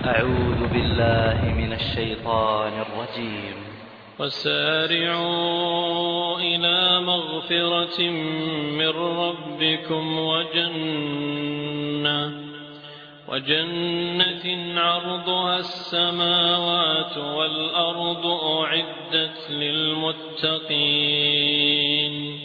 أعوذ بالله من الشيطان الرجيم وسارعوا إلى مغفرة من ربكم وجنة وجنة عرضها السماوات والأرض أعدت للمتقين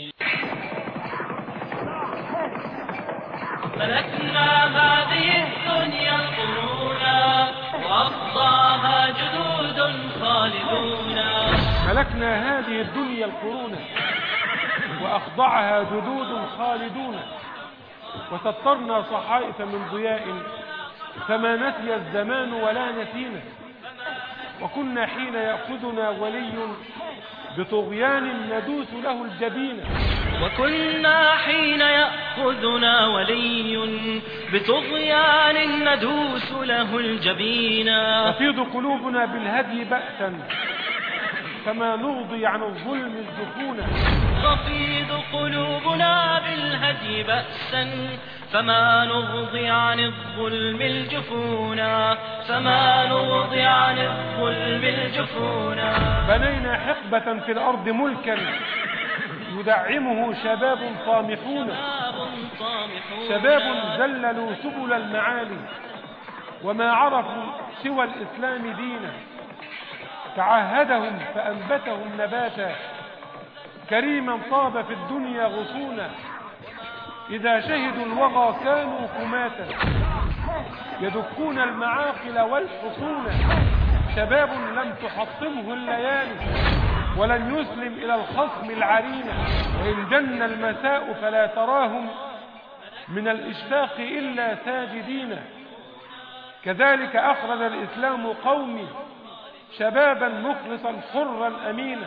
ملكنا هذه الدنيا القرونا وأفضاها جدود خالدون ملكنا هذه الدنيا القرون وأخضعها جدود خالدون وسطرنا صحائف من ضياء فما نسي الزمان ولا نسينا وكنا حين يأخذنا ولي بطغيان ندوس له الجبين وكنا حين يأخذنا ولي بطغيان ندوس له الجبينا تفيض قلوبنا بالهدي بأسا فما نرضي عن الظلم الجفونا تفيض قلوبنا بالهدي بأسا فما نرضي عن الظلم الجفونا فما نرضي عن الظلم الجفونا بنينا حقبة في الأرض ملكا يدعمه شباب طامحون شباب طامحون شباب زللوا سبل المعالي وما عرفوا سوى الإسلام دينا تعهدهم فأنبتهم نباتا كريما طاب في الدنيا غصونا إذا شهدوا الوغى كانوا كماتا يدكون المعاقل والحصون شباب لم تحطمه الليالي ولن يسلم إلى الخصم العرين وإن جن المساء فلا تراهم من الإشفاق إلا ساجدين كذلك أخرج الإسلام قومي شبابا مخلصا حرا أمينا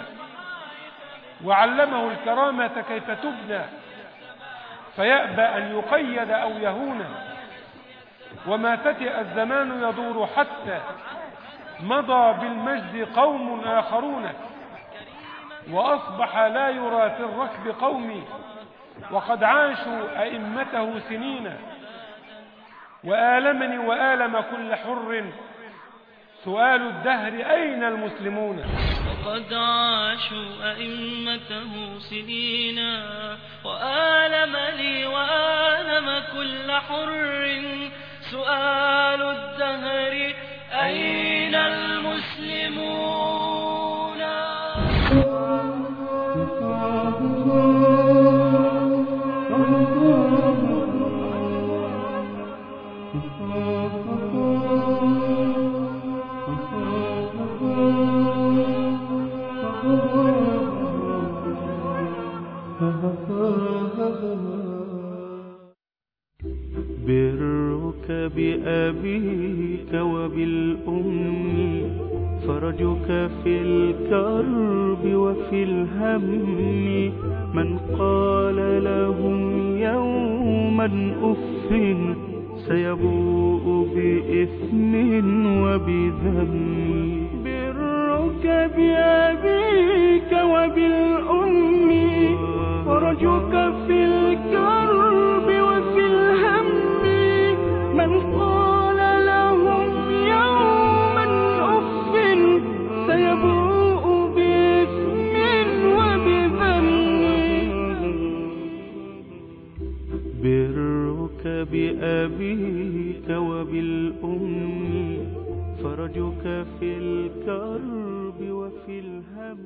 وعلمه الكرامة كيف تبنى فيأبى أن يقيد أو يهون وما فتئ الزمان يدور حتى مضى بالمجد قوم آخرون وأصبح لا يرى في الركب قومي وقد عاشوا أئمته سنين وآلمني وآلم كل حر سؤال الدهر أين المسلمون وقد عاشوا أئمته سنينا وآلم لي وآلم كل حر سؤال الدهر أين المسلمون برك بأبيك وبالأم فرجك في الكرب وفي الهم من قال لهم يوما أف سيبوء بإثم وبذم برك بأبيك وبالأم فرجك في الكرب وفي الهم من قال لهم يوما أف سيبوء بإثم وبذم برك بأبيك وبالأم فرجك في الكرب وفي الهم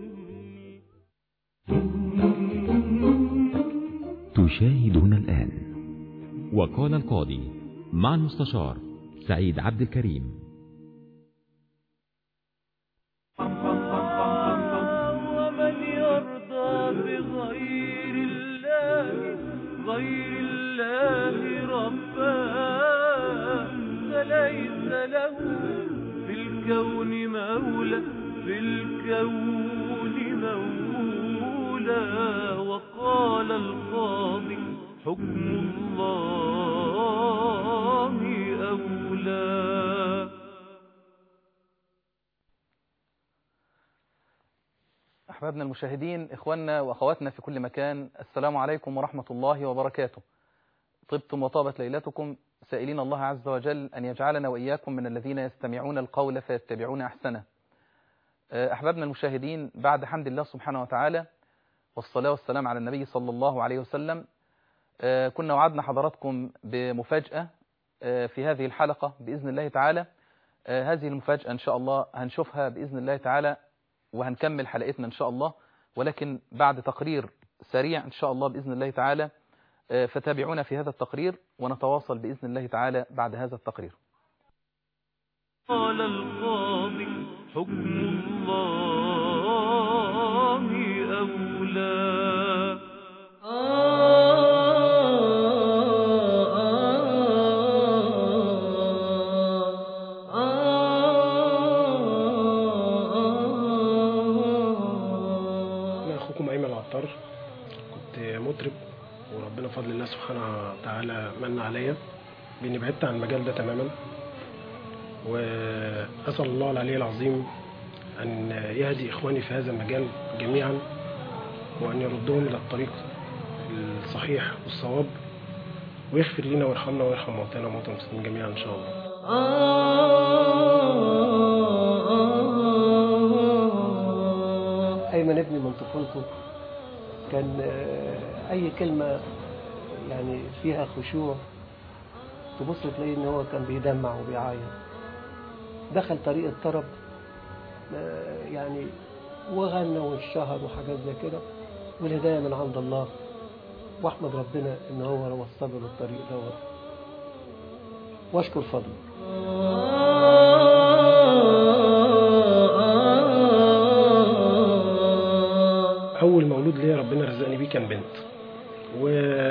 تشاهدون الآن وقال القاضي مع المستشار سعيد عبد الكريم ومن يرضى بغير الله غير الله ربا فليس له في الكون مولى في الكون مولى وقال القاضي حكم الله أولى أحبابنا المشاهدين إخواننا وأخواتنا في كل مكان السلام عليكم ورحمة الله وبركاته طبتم وطابت ليلتكم سائلين الله عز وجل أن يجعلنا وإياكم من الذين يستمعون القول فيتبعون أحسنه آه، أحبابنا المشاهدين بعد حمد الله سبحانه وتعالى والصلاة والسلام على النبي صلى الله عليه وسلم آه، كنا وعدنا حضراتكم بمفاجأة آه، في هذه الحلقة بإذن الله تعالى آه، هذه المفاجأة إن شاء الله هنشوفها بإذن الله تعالى وهنكمل حلقتنا إن شاء الله ولكن بعد تقرير سريع إن شاء الله بإذن الله تعالى آه، فتابعونا في هذا التقرير ونتواصل بإذن الله تعالى بعد هذا التقرير قال القاضي حكم الله أولى أنا أخوكم أيمن العطار كنت مطرب وربنا بفضل الله سبحانه وتعالى من عليا بإني بعدت عن المجال ده تماما وأسأل الله العلي العظيم أن يهدي إخواني في هذا المجال جميعا وأن يردهم إلى الطريق الصحيح والصواب ويغفر لنا ويرحمنا ويرحم موتانا وموتى المسلمين جميعا إن شاء الله أيمن ابني من طفولته كان آه، أي كلمة يعني فيها خشوع تبص تلاقي إن هو كان بيدمع وبيعيط دخل طريق الطرب آه، يعني وغنى وانشهر وحاجات زي كده والهداية من عند الله واحمد ربنا ان هو وصله للطريق دوت واشكر فضله أول مولود ليا ربنا رزقني بيه كان بنت و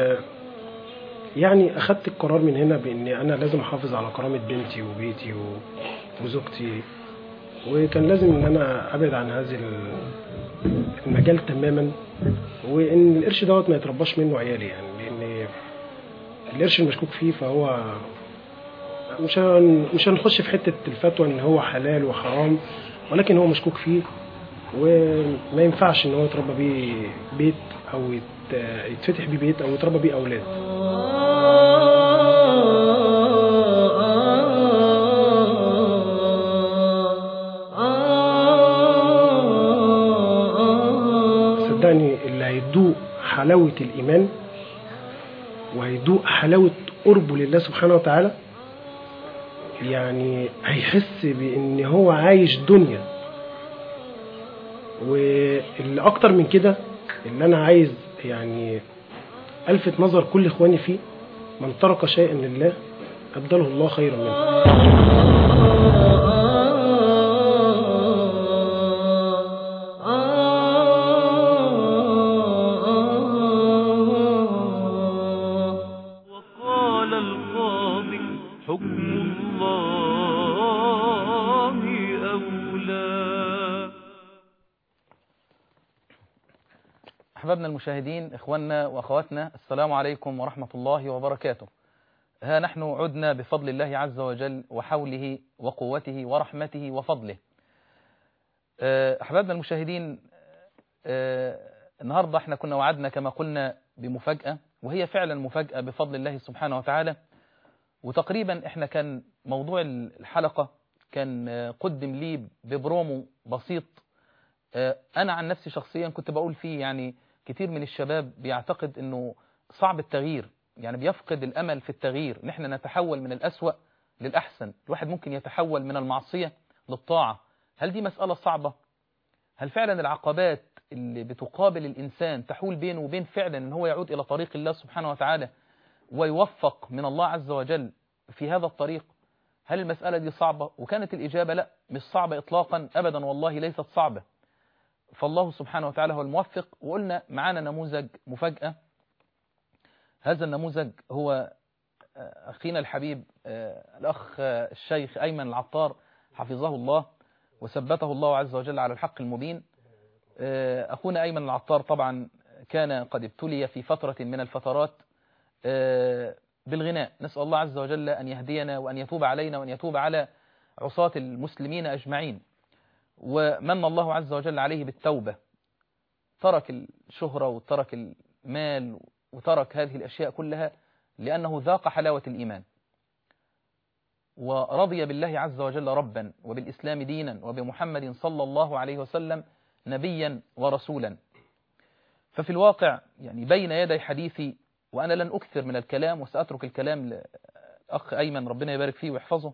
يعني أخدت القرار من هنا بإني أنا لازم أحافظ على كرامة بنتي وبيتي و... وزوجتي وكان لازم إن أنا أبعد عن هذا ال- المجال تماما وإن القرش دوت ما يترباش منه عيالي يعني لأن القرش المشكوك فيه فهو مش هن... مش هنخش في حتة الفتوى إن هو حلال وحرام ولكن هو مشكوك فيه وما ينفعش ان هو يتربى بيه بيت او يت- يتفتح بيه بيت او يتربى بيه اولاد صدقني اللي هيدوق حلاوة الإيمان وهيدوق حلاوة قربه لله سبحانه وتعالى يعني هيحس بإن هو عايش دنيا واللي اكتر من كده اللي انا عايز يعني الفت نظر كل اخواني فيه من ترك شيئا لله ابدله الله خيرا منه وقال القاضي حكم الله أولى أحبابنا المشاهدين إخواننا وأخواتنا السلام عليكم ورحمة الله وبركاته ها نحن عدنا بفضل الله عز وجل وحوله وقوته ورحمته وفضله آه، أحبابنا المشاهدين آه، النهاردة احنا كنا وعدنا كما قلنا بمفاجأة وهي فعلا مفاجأة بفضل الله سبحانه وتعالى وتقريبا احنا كان موضوع الحلقة كان آه، قدم لي ببرومو بسيط آه، انا عن نفسي شخصيا كنت بقول فيه يعني كتير من الشباب بيعتقد انه صعب التغيير يعني بيفقد الامل في التغيير نحن نتحول من الاسوأ للاحسن الواحد ممكن يتحول من المعصية للطاعة هل دي مسألة صعبة هل فعلا العقبات اللي بتقابل الانسان تحول بينه وبين فعلا ان هو يعود الى طريق الله سبحانه وتعالى ويوفق من الله عز وجل في هذا الطريق هل المسألة دي صعبة وكانت الإجابة لا مش صعبة إطلاقا أبدا والله ليست صعبة فالله سبحانه وتعالى هو الموفق وقلنا معانا نموذج مفاجأة هذا النموذج هو آه، أخينا الحبيب آه، الأخ آه، الشيخ أيمن العطار حفظه الله وثبته الله عز وجل على الحق المبين آه، أخونا أيمن العطار طبعا كان قد ابتلي في فترة من الفترات آه، بالغناء نسأل الله عز وجل أن يهدينا وأن يتوب علينا وأن يتوب على عصاة المسلمين أجمعين ومن الله عز وجل عليه بالتوبة ترك الشهرة وترك المال وترك هذه الأشياء كلها لأنه ذاق حلاوة الإيمان ورضي بالله عز وجل ربا وبالإسلام دينا وبمحمد صلى الله عليه وسلم نبيا ورسولا ففي الواقع يعني بين يدي حديثي وأنا لن أكثر من الكلام وسأترك الكلام لأخ أيمن ربنا يبارك فيه ويحفظه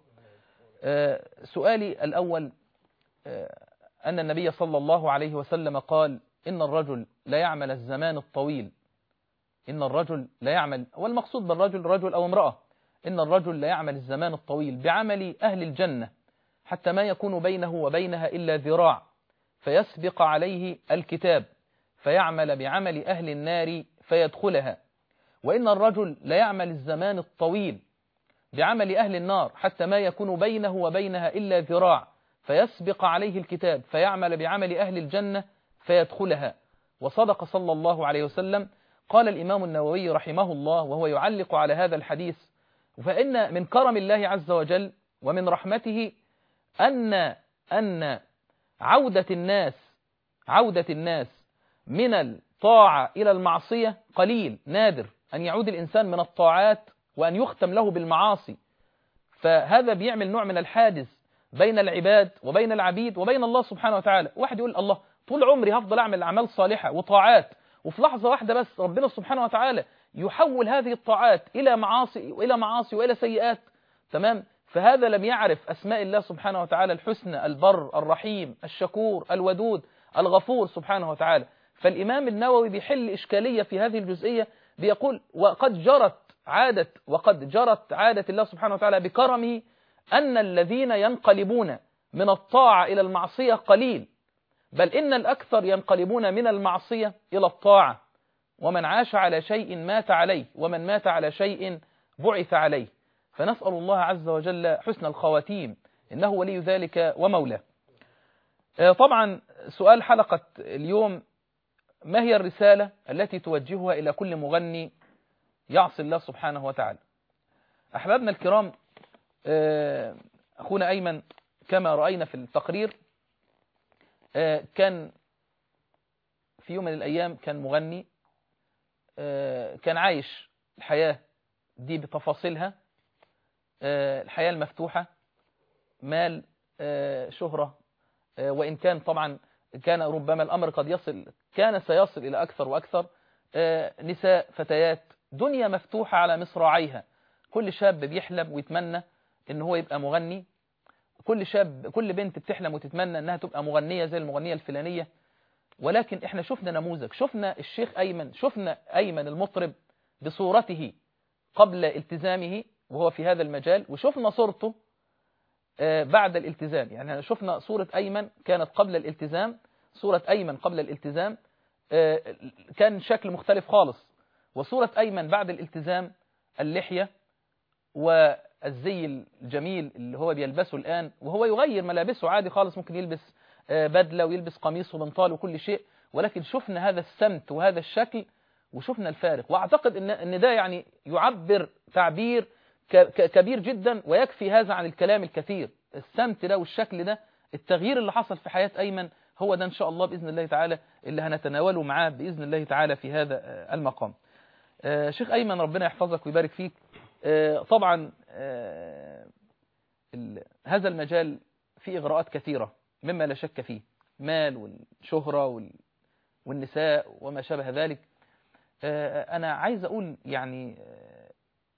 آه، سؤالي الأول آه، أن النبي صلى الله عليه وسلم قال إن الرجل لا يعمل الزمان الطويل إن الرجل لا يعمل والمقصود بالرجل رجل أو امرأة إن الرجل لا يعمل الزمان الطويل بعمل أهل الجنة حتى ما يكون بينه وبينها إلا ذراع فيسبق عليه الكتاب فيعمل بعمل أهل النار فيدخلها وإن الرجل لا يعمل الزمان الطويل بعمل أهل النار حتى ما يكون بينه وبينها إلا ذراع فيسبق عليه الكتاب فيعمل بعمل أهل الجنة فيدخلها وصدق صلى الله عليه وسلم قال الإمام النووي رحمه الله وهو يعلق على هذا الحديث فإن من كرم الله عز وجل ومن رحمته أن أن عودة الناس عودة الناس من الطاعة إلى المعصية قليل نادر أن يعود الإنسان من الطاعات وأن يختم له بالمعاصي فهذا بيعمل نوع من الحاجز بين العباد وبين العبيد وبين الله سبحانه وتعالى واحد يقول الله طول عمري هفضل أعمل أعمال صالحة وطاعات وفي لحظة واحدة بس ربنا سبحانه وتعالى يحول هذه الطاعات إلى معاصي وإلى معاصي وإلى سيئات تمام فهذا لم يعرف أسماء الله سبحانه وتعالى الحسنى البر الرحيم الشكور الودود الغفور سبحانه وتعالى فالإمام النووي بيحل إشكالية في هذه الجزئية بيقول وقد جرت عادة وقد جرت عادة الله سبحانه وتعالى بكرمه أن الذين ينقلبون من الطاعة إلى المعصية قليل بل إن الأكثر ينقلبون من المعصية إلى الطاعة ومن عاش على شيء مات عليه ومن مات على شيء بعث عليه فنسأل الله عز وجل حسن الخواتيم إنه ولي ذلك ومولاه آه، طبعا سؤال حلقة اليوم ما هي الرسالة التي توجهها إلى كل مغني يعصي الله سبحانه وتعالى أحبابنا الكرام آه، أخونا أيمن كما رأينا في التقرير آه، كان في يوم من الأيام كان مغني آه، كان عايش الحياة دي بتفاصيلها آه، الحياة المفتوحة مال آه، شهرة آه، وإن كان طبعا كان ربما الأمر قد يصل كان سيصل إلى أكثر وأكثر آه، نساء فتيات دنيا مفتوحة على مصراعيها كل شاب بيحلم ويتمنى ان هو يبقى مغني كل شاب كل بنت بتحلم وتتمنى انها تبقى مغنية زي المغنية الفلانية ولكن احنا شفنا نموذج شفنا الشيخ ايمن شفنا ايمن المطرب بصورته قبل التزامه وهو في هذا المجال وشفنا صورته آه، بعد الالتزام يعني شفنا صورة ايمن كانت قبل الالتزام صورة ايمن قبل الالتزام آه، كان شكل مختلف خالص وصورة ايمن بعد الالتزام اللحية والزي الجميل اللي هو بيلبسه الآن وهو يغير ملابسه عادي خالص ممكن يلبس آه، بدلة ويلبس قميص وبنطال وكل شيء ولكن شفنا هذا السمت وهذا الشكل وشفنا الفارق واعتقد ان ان ده يعني يعبر تعبير ك- ك- كبير جدا ويكفي هذا عن الكلام الكثير السمت ده والشكل ده التغيير اللي حصل في حياة أيمن هو ده إن شاء الله بإذن الله تعالى اللي هنتناوله معاه بإذن الله تعالى في هذا آه، المقام آه، شيخ أيمن ربنا يحفظك ويبارك فيك آه، طبعا آه، ال- هذا المجال فيه إغراءات كثيرة مما لا شك فيه مال والشهرة وال- والنساء وما شابه ذلك آه، أنا عايز أقول يعني آه،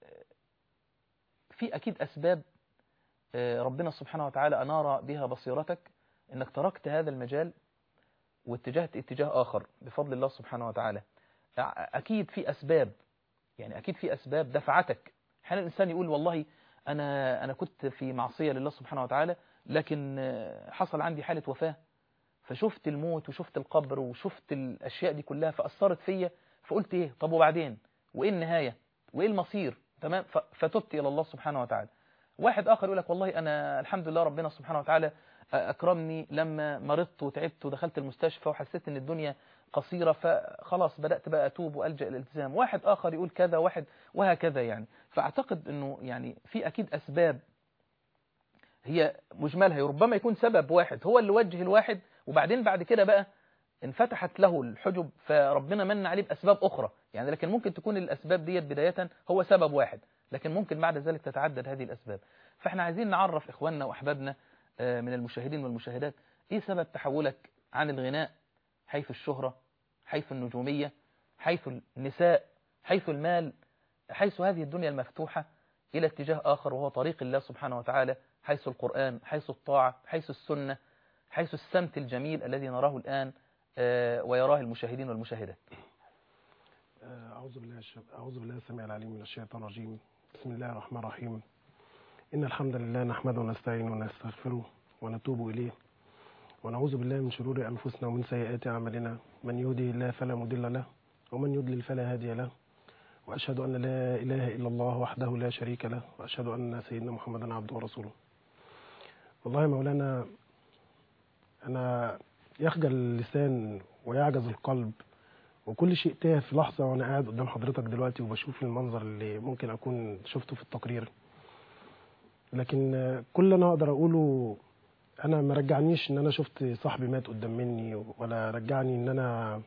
في أكيد أسباب آه، ربنا سبحانه وتعالى أنار بها بصيرتك أنك تركت هذا المجال واتجهت اتجاه آخر بفضل الله سبحانه وتعالى أكيد في أسباب يعني أكيد في أسباب دفعتك أحيانا الإنسان يقول والله أنا أنا كنت في معصية لله سبحانه وتعالى لكن آه، حصل عندي حالة وفاة فشفت الموت وشفت القبر وشفت الأشياء دي كلها فأثرت فيا فقلت إيه طب وبعدين وإيه النهاية وإيه المصير تمام ف- فتبت إلى الله سبحانه وتعالى واحد آخر يقول لك والله أنا الحمد لله ربنا سبحانه وتعالى أكرمني لما مرضت وتعبت ودخلت المستشفى وحسيت إن الدنيا قصيرة فخلاص بدأت بقى أتوب وألجأ الالتزام واحد آخر يقول كذا واحد وهكذا يعني فأعتقد أنه يعني في أكيد أسباب هي مجملها ربما يكون سبب واحد هو اللي وجه الواحد وبعدين بعد كده بقى انفتحت له الحجب فربنا من عليه بأسباب أخرى يعني لكن ممكن تكون الأسباب ديت بداية هو سبب واحد لكن ممكن بعد ذلك تتعدد هذه الأسباب فاحنا عايزين نعرف إخواننا وأحبابنا آه، من المشاهدين والمشاهدات إيه سبب تحولك عن الغناء حيث الشهرة حيث النجومية حيث النساء حيث المال حيث هذه الدنيا المفتوحة إلى اتجاه آخر وهو طريق الله سبحانه وتعالى حيث القرآن حيث الطاعة حيث السنة حيث السمت الجميل الذي نراه الآن آه، ويراه المشاهدين والمشاهدات آه، أعوذ بالله الشب... أعوذ بالله السميع العليم من الشيطان الرجيم بسم الله الرحمن الرحيم إن الحمد لله نحمده ونستعينه ونستغفره ونتوب إليه ونعوذ بالله من شرور أنفسنا ومن سيئات أعمالنا من يهده الله فلا مضل له ومن يضلل فلا هادي له وأشهد أن لا إله إلا الله وحده لا شريك له وأشهد أن سيدنا محمدا عبده ورسوله والله يا مولانا أنا يخجل اللسان ويعجز القلب وكل شيء تاه في لحظة وأنا قاعد قدام حضرتك دلوقتي وبشوف المنظر اللي ممكن أكون شفته في التقرير لكن آه، كل اللي أنا أقدر أقوله أنا ما رجعنيش إن أنا شفت صاحبي مات قدام مني ولا رجعني إن أنا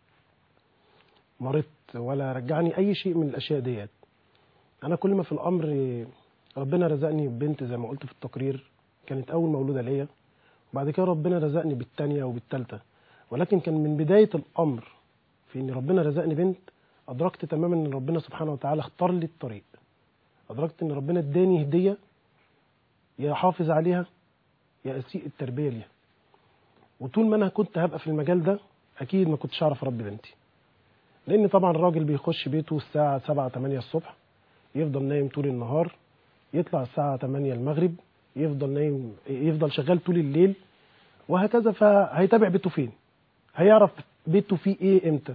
مرضت ولا رجعني أي شيء من الأشياء ديت أنا كل ما في الأمر آه، ربنا رزقني ببنت زي ما قلت في التقرير كانت أول مولودة ليا وبعد كده ربنا رزقني بالتانية وبالتالتة ولكن كان من بداية الأمر في ان ربنا رزقني بنت ادركت تماما ان ربنا سبحانه وتعالى اختار لي الطريق ادركت ان ربنا اداني هديه يا احافظ عليها يا اسيء التربيه ليها وطول ما انا كنت هبقى في المجال ده اكيد ما كنتش اعرف اربي بنتي لان طبعا الراجل بيخش بيته الساعه 7 8 الصبح يفضل نايم طول النهار يطلع الساعه 8 المغرب يفضل نايم يفضل شغال طول الليل وهكذا فهيتابع بيته فين هيعرف بيته فيه ايه امتى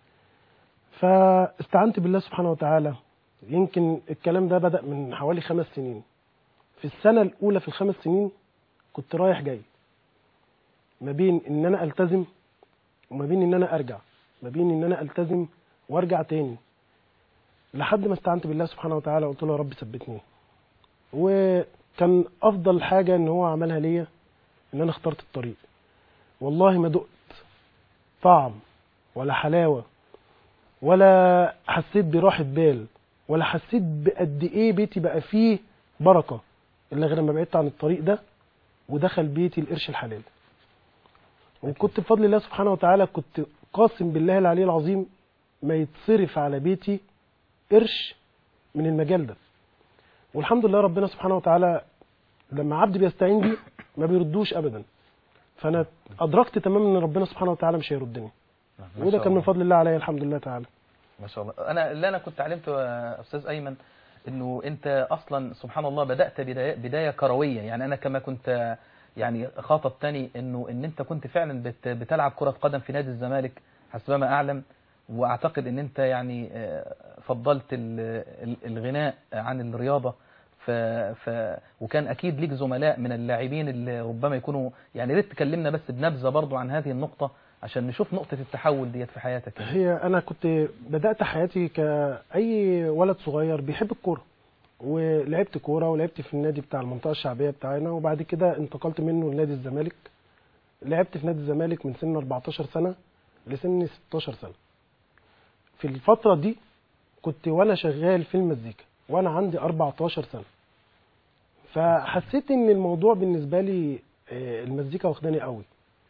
فاستعنت بالله سبحانه وتعالى يمكن الكلام ده بدأ من حوالي خمس سنين في السنة الأولى في الخمس سنين كنت رايح جاي ما بين إن أنا ألتزم وما بين إن أنا أرجع ما بين إن أنا ألتزم وأرجع تاني لحد ما استعنت بالله سبحانه وتعالى قلت له يا رب ثبتني وكان أفضل حاجة إن هو عملها ليا إن أنا اخترت الطريق والله ما دقت طعم ولا حلاوة ولا حسيت براحة بال ولا حسيت بقد ايه بيتي بقى فيه بركة الا غير لما بعدت عن الطريق ده ودخل بيتي القرش الحلال وكنت بفضل الله سبحانه وتعالى كنت قاسم بالله العلي العظيم ما يتصرف على بيتي قرش من المجال ده والحمد لله ربنا سبحانه وتعالى لما عبد بيستعين بيه ما بيردوش ابدا فانا ادركت تماما ان ربنا سبحانه وتعالى مش هيردني ما وده شاء كان من الله. فضل الله عليا الحمد لله تعالى ما شاء الله انا اللي انا كنت علمته يا استاذ ايمن انه انت اصلا سبحان الله بدات بدايه بدايه كرويه يعني انا كما كنت يعني خاطبتني انه ان انت كنت فعلا بت بتلعب كره قدم في نادي الزمالك حسب ما اعلم واعتقد ان انت يعني آه، فضلت ال- ال- الغناء عن الرياضه ف ف وكان اكيد ليك زملاء من اللاعبين اللي ربما يكونوا يعني ريت تكلمنا بس بنبذه برضو عن هذه النقطه عشان نشوف نقطه التحول ديت في حياتك يعني. هي انا كنت بدات حياتي كاي ولد صغير بيحب الكوره ولعبت كوره ولعبت في النادي بتاع المنطقه الشعبيه بتاعنا وبعد كده انتقلت منه لنادي الزمالك لعبت في نادي الزمالك من سن 14 سنه لسن 16 سنه في الفتره دي كنت وانا شغال في المزيكا وانا عندي 14 سنه فحسيت ان الموضوع بالنسبه لي آه، المزيكا واخداني قوي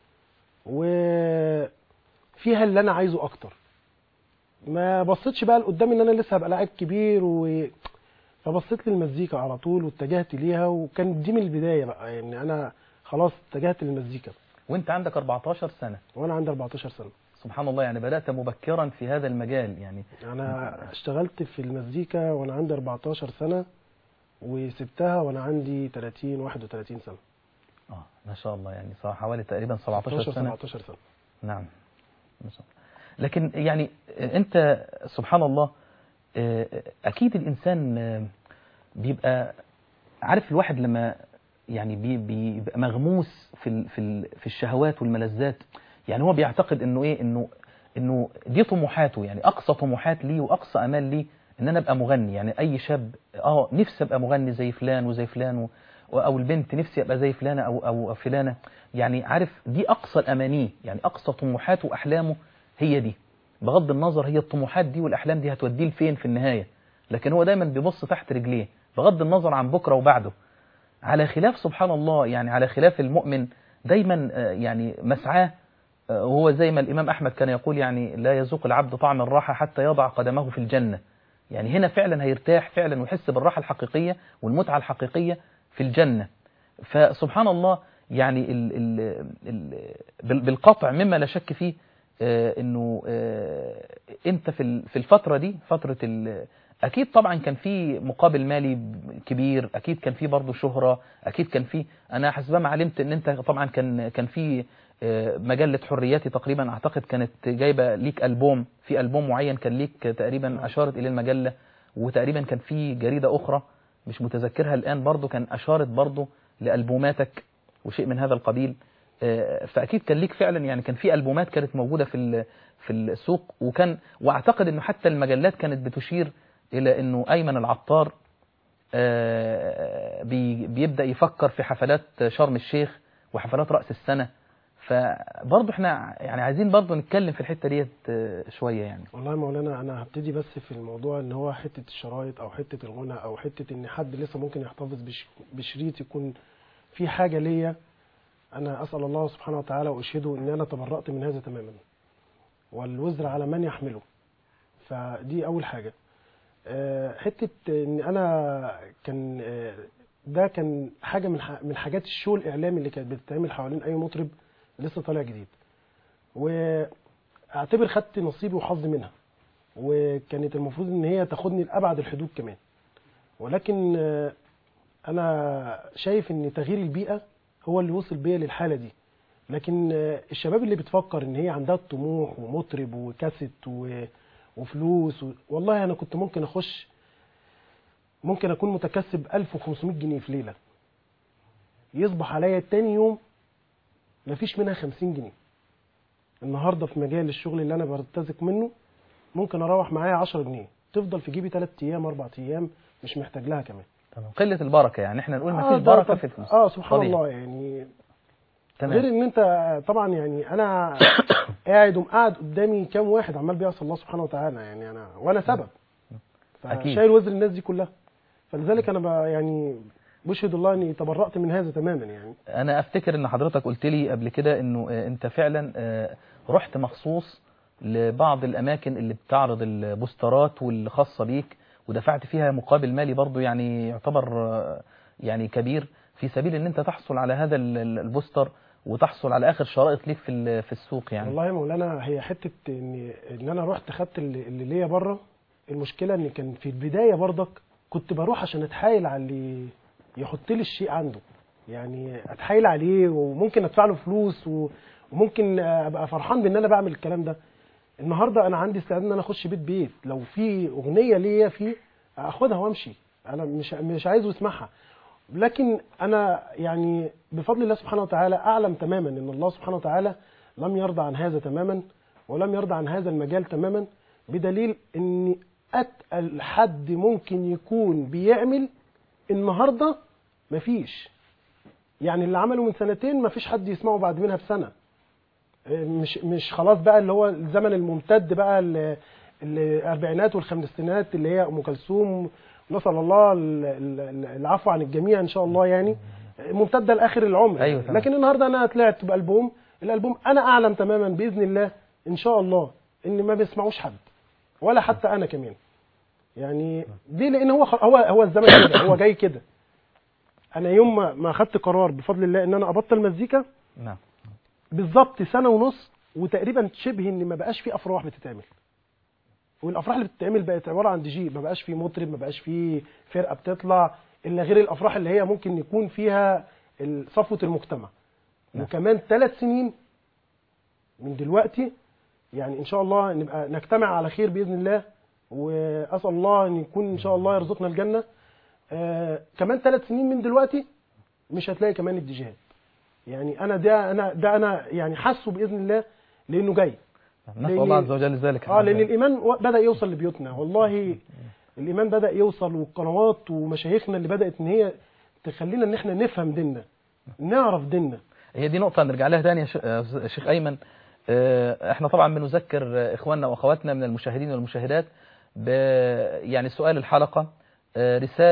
وفيها اللي انا عايزه اكتر ما بصيتش بقى لقدام ان انا لسه هبقى لاعب كبير و فبصيت للمزيكا على طول واتجهت ليها وكانت دي من البدايه بقى يعني انا خلاص اتجهت للمزيكا وانت عندك 14 سنه وانا عندي 14 سنه سبحان الله يعني بدأت مبكرا في هذا المجال يعني انا اشتغلت في المزيكا وانا عندي 14 سنه وسبتها وانا عندي 30 31 سنه اه ما شاء الله يعني صار حوالي تقريبا 17 16 سنة 17 سنه نعم ما شاء الله لكن يعني انت سبحان الله آه، اكيد الانسان آه، بيبقى عارف الواحد لما يعني بي- بيبقى مغموس في ال- في ال- في الشهوات والملذات يعني هو بيعتقد انه ايه انه انه دي طموحاته يعني اقصى طموحات ليه واقصى امال ليه ان انا ابقى مغني يعني اي شاب اه نفسي ابقى مغني زي فلان وزي فلان و او البنت نفسي ابقى زي فلانه او او فلانه يعني عارف دي اقصى الامانيه يعني اقصى طموحاته واحلامه هي دي بغض النظر هي الطموحات دي والاحلام دي هتوديه لفين في النهايه لكن هو دايما بيبص تحت رجليه بغض النظر عن بكره وبعده على خلاف سبحان الله يعني على خلاف المؤمن دايما آه، يعني مسعاه آه، وهو زي ما الإمام أحمد كان يقول يعني لا يذوق العبد طعم الراحة حتى يضع قدمه في الجنة يعني هنا فعلا هيرتاح فعلا ويحس بالراحة الحقيقية والمتعة الحقيقية في الجنة فسبحان الله يعني ال ال ال بال- بالقطع مما لا شك فيه آه، انه آه، انت في ال- في الفترة دي فترة ال- اكيد طبعا كان في مقابل مالي كبير اكيد كان في برضه شهرة اكيد كان في انا حسب ما علمت ان انت طبعا كان كان في آه، مجلة حرياتي تقريبا اعتقد كانت جايبة ليك البوم في البوم معين كان ليك تقريبا اشارت اليه المجلة وتقريبا كان في جريدة اخرى مش متذكرها الان برضه كان اشارت برضه لالبوماتك وشيء من هذا القبيل آه، فاكيد كان ليك فعلا يعني كان في البومات كانت موجوده في ال- في السوق وكان واعتقد انه حتى المجلات كانت بتشير الى انه ايمن العطار آه، بي- بيبدا يفكر في حفلات شرم الشيخ وحفلات راس السنه فبرضه احنا يعني عايزين برضه نتكلم في الحته ديت آه، شويه يعني والله يا مولانا انا هبتدي بس في الموضوع ان هو حته الشرايط او حته الغنى او حته ان حد لسه ممكن يحتفظ بش- بشريط يكون في حاجه ليا انا اسال الله سبحانه وتعالى واشهده ان انا تبرأت من هذا تماما والوزر على من يحمله فدي اول حاجه آه، حته ان انا كان آه، ده كان حاجه من ح- من حاجات الشو الاعلامي اللي كانت بتتعمل حوالين اي مطرب لسه طالع جديد واعتبر خدت نصيبي وحظي منها وكانت المفروض ان هي تاخدني لابعد الحدود كمان ولكن آه، انا شايف ان تغيير البيئه هو اللي وصل بيا للحاله دي لكن آه، الشباب اللي بتفكر ان هي عندها طموح ومطرب وكاسيت و- وفلوس و... والله انا كنت ممكن اخش ممكن اكون متكسب 1500 جنيه في ليله يصبح عليا تاني يوم مفيش منها 50 جنيه النهارده في مجال الشغل اللي انا برتزق منه ممكن اروح معايا 10 جنيه تفضل في جيبي 3 ايام 4 ايام مش محتاج لها كمان تمام قله البركه يعني احنا نقول ما آه فيش ده بركه طب- في الفلوس اه سبحان طبيعي. الله يعني تمام غير ان انت طبعا يعني انا قاعد ومقعد قدامي كام واحد عمال بيعصي الله سبحانه وتعالى يعني انا وانا سبب أكيد. فشايل وزر الناس دي كلها فلذلك انا بقى يعني بشهد الله اني تبرأت من هذا تماما يعني انا افتكر ان حضرتك قلت لي قبل كده انه آه، انت فعلا آه، رحت مخصوص لبعض الاماكن اللي بتعرض البوسترات واللي خاصه بيك ودفعت فيها مقابل مالي برضو يعني يعتبر آه، يعني كبير في سبيل ان انت تحصل على هذا ال- ال- البوستر وتحصل على اخر شرائط ليك في ال- في السوق يعني والله يا مولانا هي حته ان ان انا رحت خدت اللي, اللي ليا بره المشكله ان كان في البدايه برضك كنت بروح عشان اتحايل على اللي يحط لي الشيء عنده يعني اتحايل عليه وممكن ادفع له فلوس و- وممكن ابقى فرحان بان انا بعمل الكلام ده النهارده انا عندي استعداد ان انا اخش بيت بيت لو في اغنيه ليا فيه اخدها وامشي انا مش مش عايزه يسمعها لكن انا يعني بفضل الله سبحانه وتعالى اعلم تماما ان الله سبحانه وتعالى لم يرضى عن هذا تماما ولم يرضى عن هذا المجال تماما بدليل ان اتقل حد ممكن يكون بيعمل النهارده مفيش يعني اللي عمله من سنتين مفيش حد يسمعه بعد منها بسنه مش مش خلاص بقى اللي هو الزمن الممتد بقى ال- الاربعينات والخمسينات اللي هي ام كلثوم نسال الله ال- ال- العفو عن الجميع ان شاء الله يعني ممتده لاخر العمر أيوة تمام. لكن النهارده انا طلعت بالبوم الالبوم انا اعلم تماما باذن الله ان شاء الله ان ما بيسمعوش حد ولا حتى انا كمان يعني دي لان هو خ- هو هو الزمن كده هو جاي كده انا يوم ما ما خدت قرار بفضل الله ان انا ابطل مزيكا نعم بالظبط سنه ونص وتقريبا شبه ان ما بقاش في افراح بتتعمل والافراح اللي بتتعمل بقت عباره عن دي جي ما بقاش في مطرب ما بقاش في فرقه بتطلع الا غير الافراح اللي هي ممكن يكون فيها ال- صفوه المجتمع نعم. وكمان ثلاث سنين من دلوقتي يعني ان شاء الله نبقى نجتمع على خير باذن الله واسال الله ان يكون ان شاء الله يرزقنا الجنه آه كمان ثلاث سنين من دلوقتي مش هتلاقي كمان الديجيهات يعني انا ده انا ده انا يعني حاسه باذن الله لانه جاي نسال لأن- الله عز وجل ذلك اه لان الايمان و- بدا يوصل لبيوتنا والله الايمان بدا يوصل والقنوات ومشايخنا اللي بدات ان هي تخلينا ان احنا نفهم ديننا نعرف ديننا هي دي نقطة نرجع لها تاني يا ش- يا شيخ أيمن آه، احنا طبعا بنذكر آه، إخواننا وأخواتنا من المشاهدين والمشاهدات ب يعني سؤال الحلقة آه، رسالة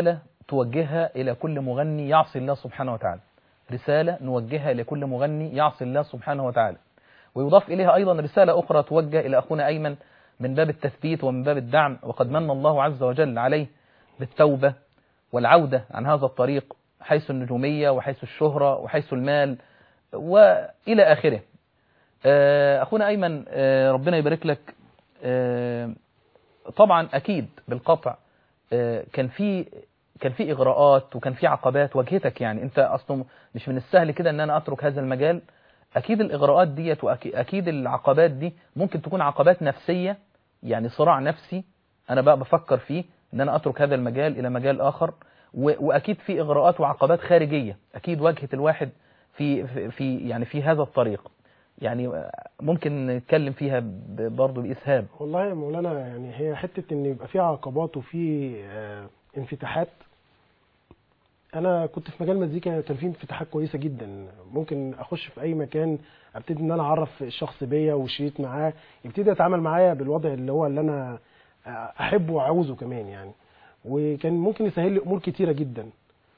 توجهها إلى كل مغني يعصي الله سبحانه وتعالى رسالة نوجهها إلى كل مغني يعصي الله سبحانه وتعالى ويضاف إليها أيضا رسالة أخرى توجه إلى أخونا أيمن من باب التثبيت ومن باب الدعم وقد من الله عز وجل عليه بالتوبة والعودة عن هذا الطريق حيث النجومية وحيث الشهرة وحيث المال وإلى آخره آه، أخونا أيمن آه، ربنا يبارك لك آه، طبعا أكيد بالقطع آه، كان في كان في إغراءات وكان في عقبات واجهتك يعني أنت أصلا مش من السهل كده أن أنا أترك هذا المجال أكيد الإغراءات ديت وأكيد العقبات دي ممكن تكون عقبات نفسية يعني صراع نفسي أنا بقى بفكر فيه أن أنا أترك هذا المجال إلى مجال آخر و- وأكيد في إغراءات وعقبات خارجية أكيد واجهت الواحد في في- في يعني في هذا الطريق يعني ممكن نتكلم فيها ب- برضه بإسهاب والله يا مولانا يعني هي حتة ان يبقى في عقبات وفي آه، انفتاحات انا كنت في مجال مزيكا كان في انفتاحات كويسة جدا ممكن اخش في اي مكان ابتدي ان انا اعرف الشخص بيا وشريط معاه يبتدي يتعامل معايا بالوضع اللي هو اللي انا آه، احبه وعاوزه كمان يعني وكان ممكن يسهل لي امور كتيرة جدا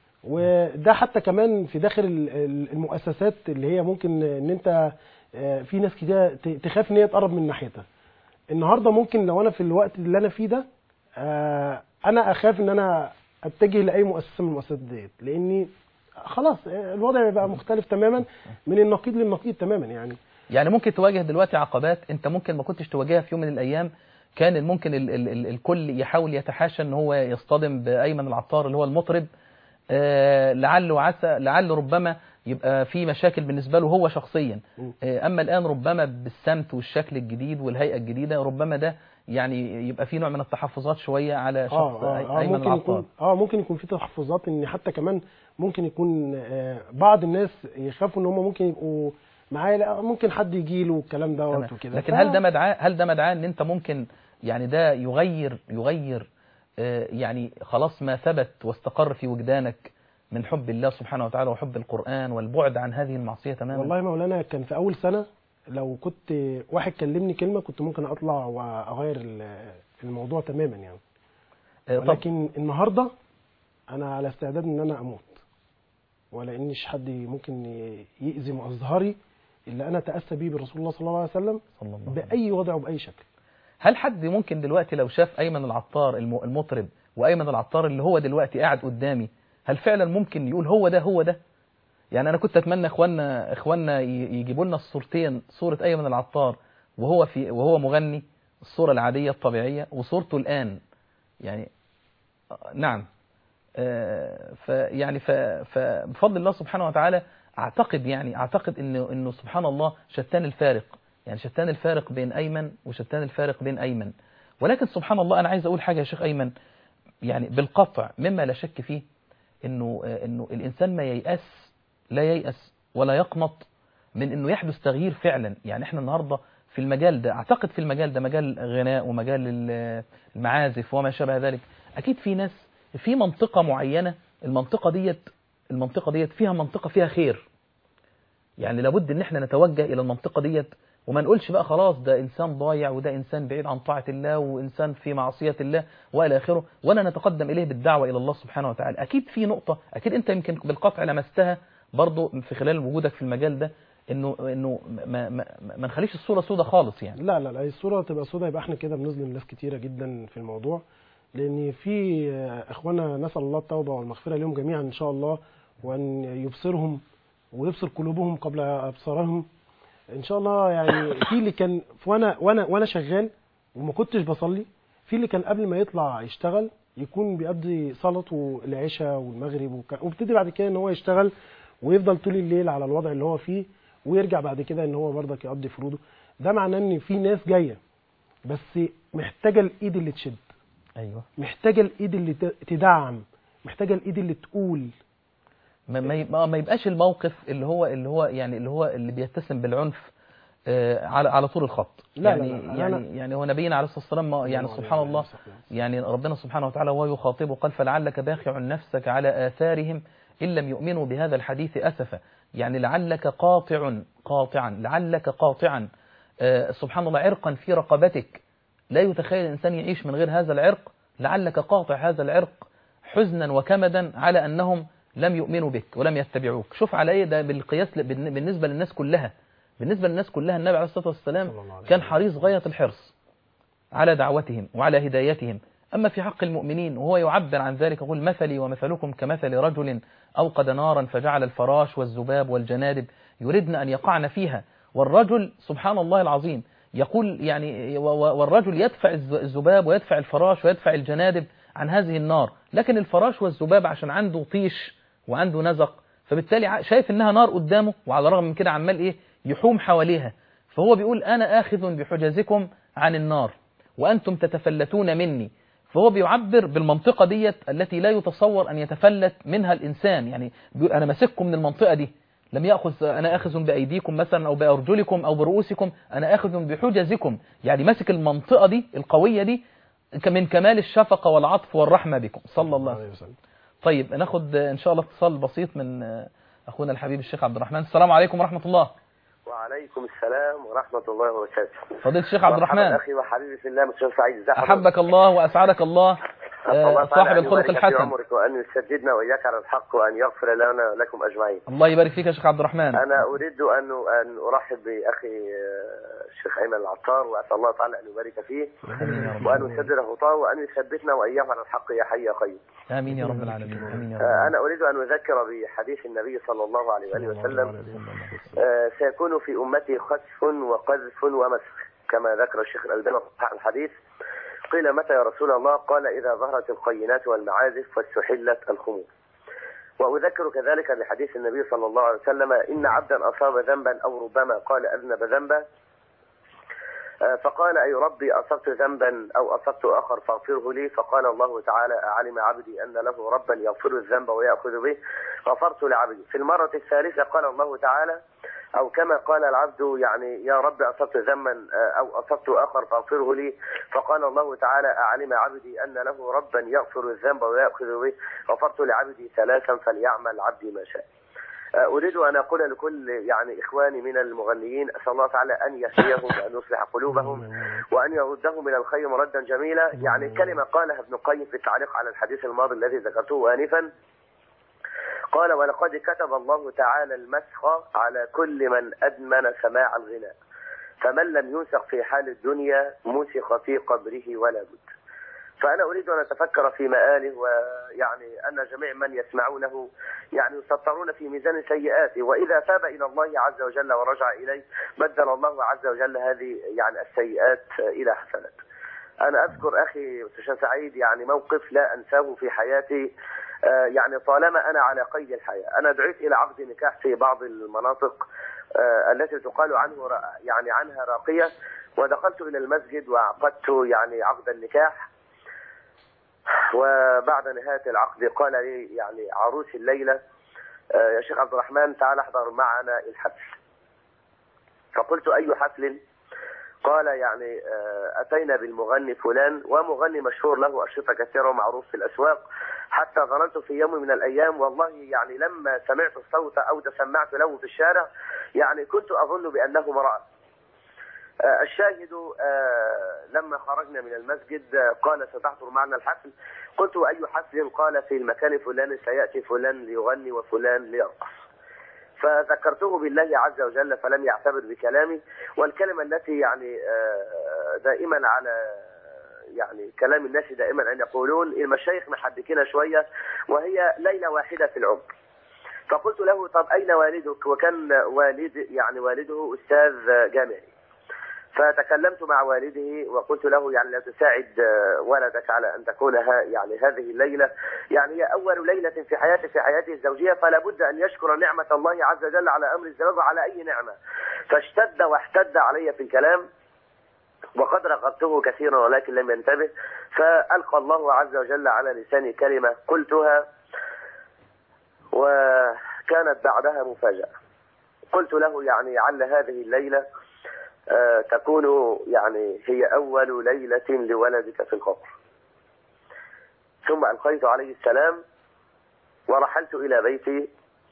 وده حتى كمان في داخل ال- ال- المؤسسات اللي هي ممكن ان انت آه، في ناس كتير ت- تخاف ان هي تقرب من ناحيتها النهارده ممكن لو انا في الوقت اللي انا فيه ده آه، انا اخاف ان انا اتجه لاي مؤسسه من المؤسسات ديت لاني خلاص آه، الوضع بقى مختلف تماما من النقيض للنقيض تماما يعني يعني ممكن تواجه دلوقتي عقبات انت ممكن ما كنتش تواجهها في يوم من الايام كان ممكن ال ال ال الكل يحاول يتحاشى ان هو يصطدم بايمن العطار اللي هو المطرب آه لعل وعسى لعل ربما يبقى في مشاكل بالنسبه له هو شخصيا م. آه اما الان ربما بالسمت والشكل الجديد والهيئه الجديده ربما ده يعني يبقى في نوع من التحفظات شويه على شخص اه اه, آه ايمن ممكن العطار يكون اه ممكن يكون في تحفظات ان حتى كمان ممكن يكون آه بعض الناس يخافوا ان هم ممكن يبقوا معايا لا ممكن حد يجي له الكلام تمام. دوت وكده لكن ف- هل ده مدعاه هل ده مدعاه ان انت ممكن يعني ده يغير يغير آه، يعني خلاص ما ثبت واستقر في وجدانك من حب الله سبحانه وتعالى وحب القرآن والبعد عن هذه المعصية تماما والله يا مولانا كان في اول سنه لو كنت واحد كلمني كلمه كنت ممكن اطلع واغير ال- الموضوع تماما يعني آه، طب ولكن النهارده انا على استعداد ان انا اموت ولا انش حد ممكن يأذي مظهري اللي انا تأسى بيه برسول الله صلى الله عليه وسلم صلى الله عليه وسلم. باي وضع وباي شكل هل حد ممكن دلوقتي لو شاف أيمن العطار الم- المطرب وأيمن العطار اللي هو دلوقتي قاعد قدامي هل فعلا ممكن يقول هو ده هو ده يعني أنا كنت أتمنى إخواننا إخواننا ي- يجيبوا لنا الصورتين صورة أيمن العطار وهو في وهو مغني الصورة العادية الطبيعية وصورته الآن يعني آه، نعم آه، فيعني ف- فبفضل الله سبحانه وتعالى اعتقد يعني اعتقد انه انه سبحان الله شتان الفارق يعني شتان الفارق بين ايمن وشتان الفارق بين ايمن ولكن سبحان الله انا عايز اقول حاجه يا شيخ ايمن يعني بالقطع مما لا شك فيه انه آه، انه الانسان ما ييأس لا ييأس ولا يقنط من انه يحدث تغيير فعلا يعني احنا النهارده في المجال ده اعتقد في المجال ده مجال الغناء ومجال ال- المعازف وما شابه ذلك اكيد في ناس في منطقة معينة المنطقة ديت المنطقة ديت فيها منطقة فيها خير يعني لابد ان احنا نتوجه الى المنطقة ديت وما نقولش بقى خلاص ده انسان ضايع وده انسان بعيد عن طاعة الله وانسان في معصية الله والى اخره ولا نتقدم اليه بالدعوة الى الله سبحانه وتعالى اكيد في نقطة اكيد انت يمكن بالقطع لمستها برضو في خلال وجودك في المجال ده انه انه ما ما ما نخليش الصورة سودة خالص يعني لا لا لا الصورة تبقى سوداء يبقى احنا كده بنظلم ناس كتيرة جدا في الموضوع لأن في آه، إخوانا نسأل الله التوبة والمغفرة لهم جميعا إن شاء الله وأن يبصرهم ويبصر قلوبهم قبل أبصارهم إن شاء الله يعني في اللي كان وأنا وأنا وأنا شغال وما كنتش بصلي في اللي كان قبل ما يطلع يشتغل يكون بيقضي صلاته العشاء والمغرب وك- وابتدي بعد كده ان هو يشتغل ويفضل طول الليل على الوضع اللي هو فيه ويرجع بعد كده ان هو برضك يقضي فروضه ده معناه ان في ناس جايه بس محتاجه الايد اللي تشد ايوه محتاجه الايد اللي ت- تدعم محتاجه الايد اللي تقول ما ما يبقى- ما يبقاش الموقف اللي هو اللي هو يعني اللي هو اللي بيتسم بالعنف آه، على على طول الخط لا، يعني لا، لا، أنا- يعني يعني هو نبينا عليه الصلاه والسلام ما- يعني سبحان الله يعني ربنا سبحانه وتعالى وهو يخاطبه قال فلعلك باخع نفسك على آثارهم إن لم يؤمنوا بهذا الحديث أسفا يعني لعلك قاطع قاطعا لعلك قاطعا آه، سبحان الله عرقا في رقبتك لا يتخيل الإنسان يعيش من غير هذا العرق لعلك قاطع هذا العرق حزنا وكمدا على أنهم لم يؤمنوا بك ولم يتبعوك شوف على ايه ده بالقياس ل- بالن- بالنسبة للناس كلها بالنسبة للناس كلها النبي عليه الصلاة والسلام كان حريص غاية الحرص على دعوتهم وعلى هدايتهم أما في حق المؤمنين وهو يعبر عن ذلك يقول مثلي ومثلكم كمثل رجل أوقد نارا فجعل الفراش والذباب والجنادب يردن أن يقعن فيها والرجل سبحان الله العظيم يقول يعني و- و- والرجل يدفع الز- الذباب ويدفع الفراش ويدفع الجنادب عن هذه النار لكن الفراش والذباب عشان عنده طيش وعنده نزق فبالتالي ع- شايف انها نار قدامه وعلى الرغم من كده عمال ايه يحوم حواليها فهو بيقول انا اخذ بحجزكم عن النار وانتم تتفلتون مني فهو بيعبر بالمنطقة ديت التي لا يتصور أن يتفلت منها الإنسان يعني بيقول أنا ماسككم من المنطقة دي لم يأخذ أنا آخذ بأيديكم مثلا أو بأرجلكم أو برؤوسكم أنا آخذ بحجزكم يعني ماسك المنطقة دي القوية دي ك- من كمال الشفقة والعطف والرحمة بكم صلى الله عليه وسلم طيب ناخد إن شاء الله اتصال بسيط من أخونا الحبيب الشيخ عبد الرحمن السلام عليكم ورحمة الله وعليكم السلام ورحمة الله وبركاته فضيلة الشيخ عبد مرحبا الرحمن أخي وحبيبي في الله مستشار سعيد ازي حضرتك؟ أحبك الله وأسعدك الله أسأل الله آه، تعالى صاحب أن الخلق يبارك في الحسن عمرك وأن يسددنا وإياك على الحق وأن يغفر لنا ولكم أجمعين الله يبارك فيك يا شيخ عبد الرحمن أنا أريد أن أن أرحب بأخي آه، الشيخ أيمن العطار وأسأل الله تعالى أن يبارك فيه وأن يسدد خطاه وأن يثبتنا وإياه على الحق يا حي يا قيوم آمين يا رب العالمين آمين يا رب آه، أنا أريد أن أذكر بحديث النبي صلى الله عليه وآله وسلم آه، سيكون في أمتي خسف وقذف ومسخ كما ذكر الشيخ الألباني في صحيح الحديث قيل متى يا رسول الله قال إذا ظهرت القينات والمعازف واستحلت الخمور وأذكر كذلك بحديث النبي صلى الله عليه وسلم إن عبدا أصاب ذنبا أو ربما قال أذنب ذنبا آه، فقال أي ربي أصبت ذنبا أو أصبت آخر فاغفره لي فقال الله تعالى أعلم عبدي أن له ربا يغفر الذنب ويأخذ به غفرت لعبدي في المرة الثالثة قال الله تعالى أو كما قال العبد يعني يا رب أصبت ذنبا آه، أو أصبت آخر فاغفره لي فقال الله تعالى أعلم عبدي أن له ربا يغفر الذنب ويأخذ به غفرت لعبدي ثلاثا فليعمل عبدي ما شاء آه، أريد أن أقول لكل يعني إخواني من المغنيين أسأل الله تعالى أن يهديهم وأن يصلح قلوبهم وأن يردهم من الخير مردا جميلا يعني كلمة قالها ابن القيم في التعليق على الحديث الماضي الذي ذكرته آنفا قال ولقد كتب الله تعالى المسخ على كل من أدمن سماع الغناء فمن لم ينسخ في حال الدنيا مسخ في قبره ولا بد فأنا أريد أن أتفكر في مآله ويعني أن جميع من يسمعونه يعني يسطرون في ميزان سيئاته وإذا تاب إلى الله عز وجل ورجع إليه بدل الله عز وجل هذه يعني السيئات إلى حسنات أنا أذكر أخي أستاذ سعيد يعني موقف لا أنساه في حياتي آه، يعني طالما أنا على قيد الحياة أنا دعيت إلى عقد نكاح في بعض المناطق آه، التي تقال عنه را- يعني عنها راقية ودخلت إلى المسجد وعقدت يعني عقد النكاح وبعد نهاية العقد قال لي يعني عروس الليلة آه، يا شيخ عبد الرحمن تعال احضر معنا الحفل فقلت أي حفل قال يعني آه، أتينا بالمغني فلان ومغني مشهور له أشرطة كثيرة ومعروف في الأسواق حتى ظننت في يوم من الأيام والله يعني لما سمعت الصوت أو تسمعت له في الشارع يعني كنت أظن بأنه امرأة آه، الشاهد آه، لما خرجنا من المسجد آه، قال ستحضر معنا الحفل قلت أي حفل قال في المكان الفلاني سيأتي فلان ليغني وفلان ليرقص فذكرته بالله عز وجل فلم يعتبر بكلامي والكلمة التي يعني آه، دائما على يعني كلام الناس دائما أن يقولون المشايخ محدكين شوية وهي ليلة واحدة في العمر فقلت له طب أين والدك وكان والد يعني والده أستاذ جامعي فتكلمت مع والده وقلت له يعني لا تساعد آه، ولدك على ان تكون ها يعني هذه الليله يعني هي اول ليله في حياته في حياته الزوجيه فلا بد ان يشكر نعمه الله عز وجل على امر الزواج وعلى اي نعمه فاشتد واحتد علي في الكلام وقد رغبته كثيرا ولكن لم ينتبه فالقى الله عز وجل على لساني كلمه قلتها وكانت بعدها مفاجاه قلت له يعني عل هذه الليله آه، تكون يعني هي أول ليلة لولدك في القبر ثم ألقيت عليه السلام ورحلت إلى بيتي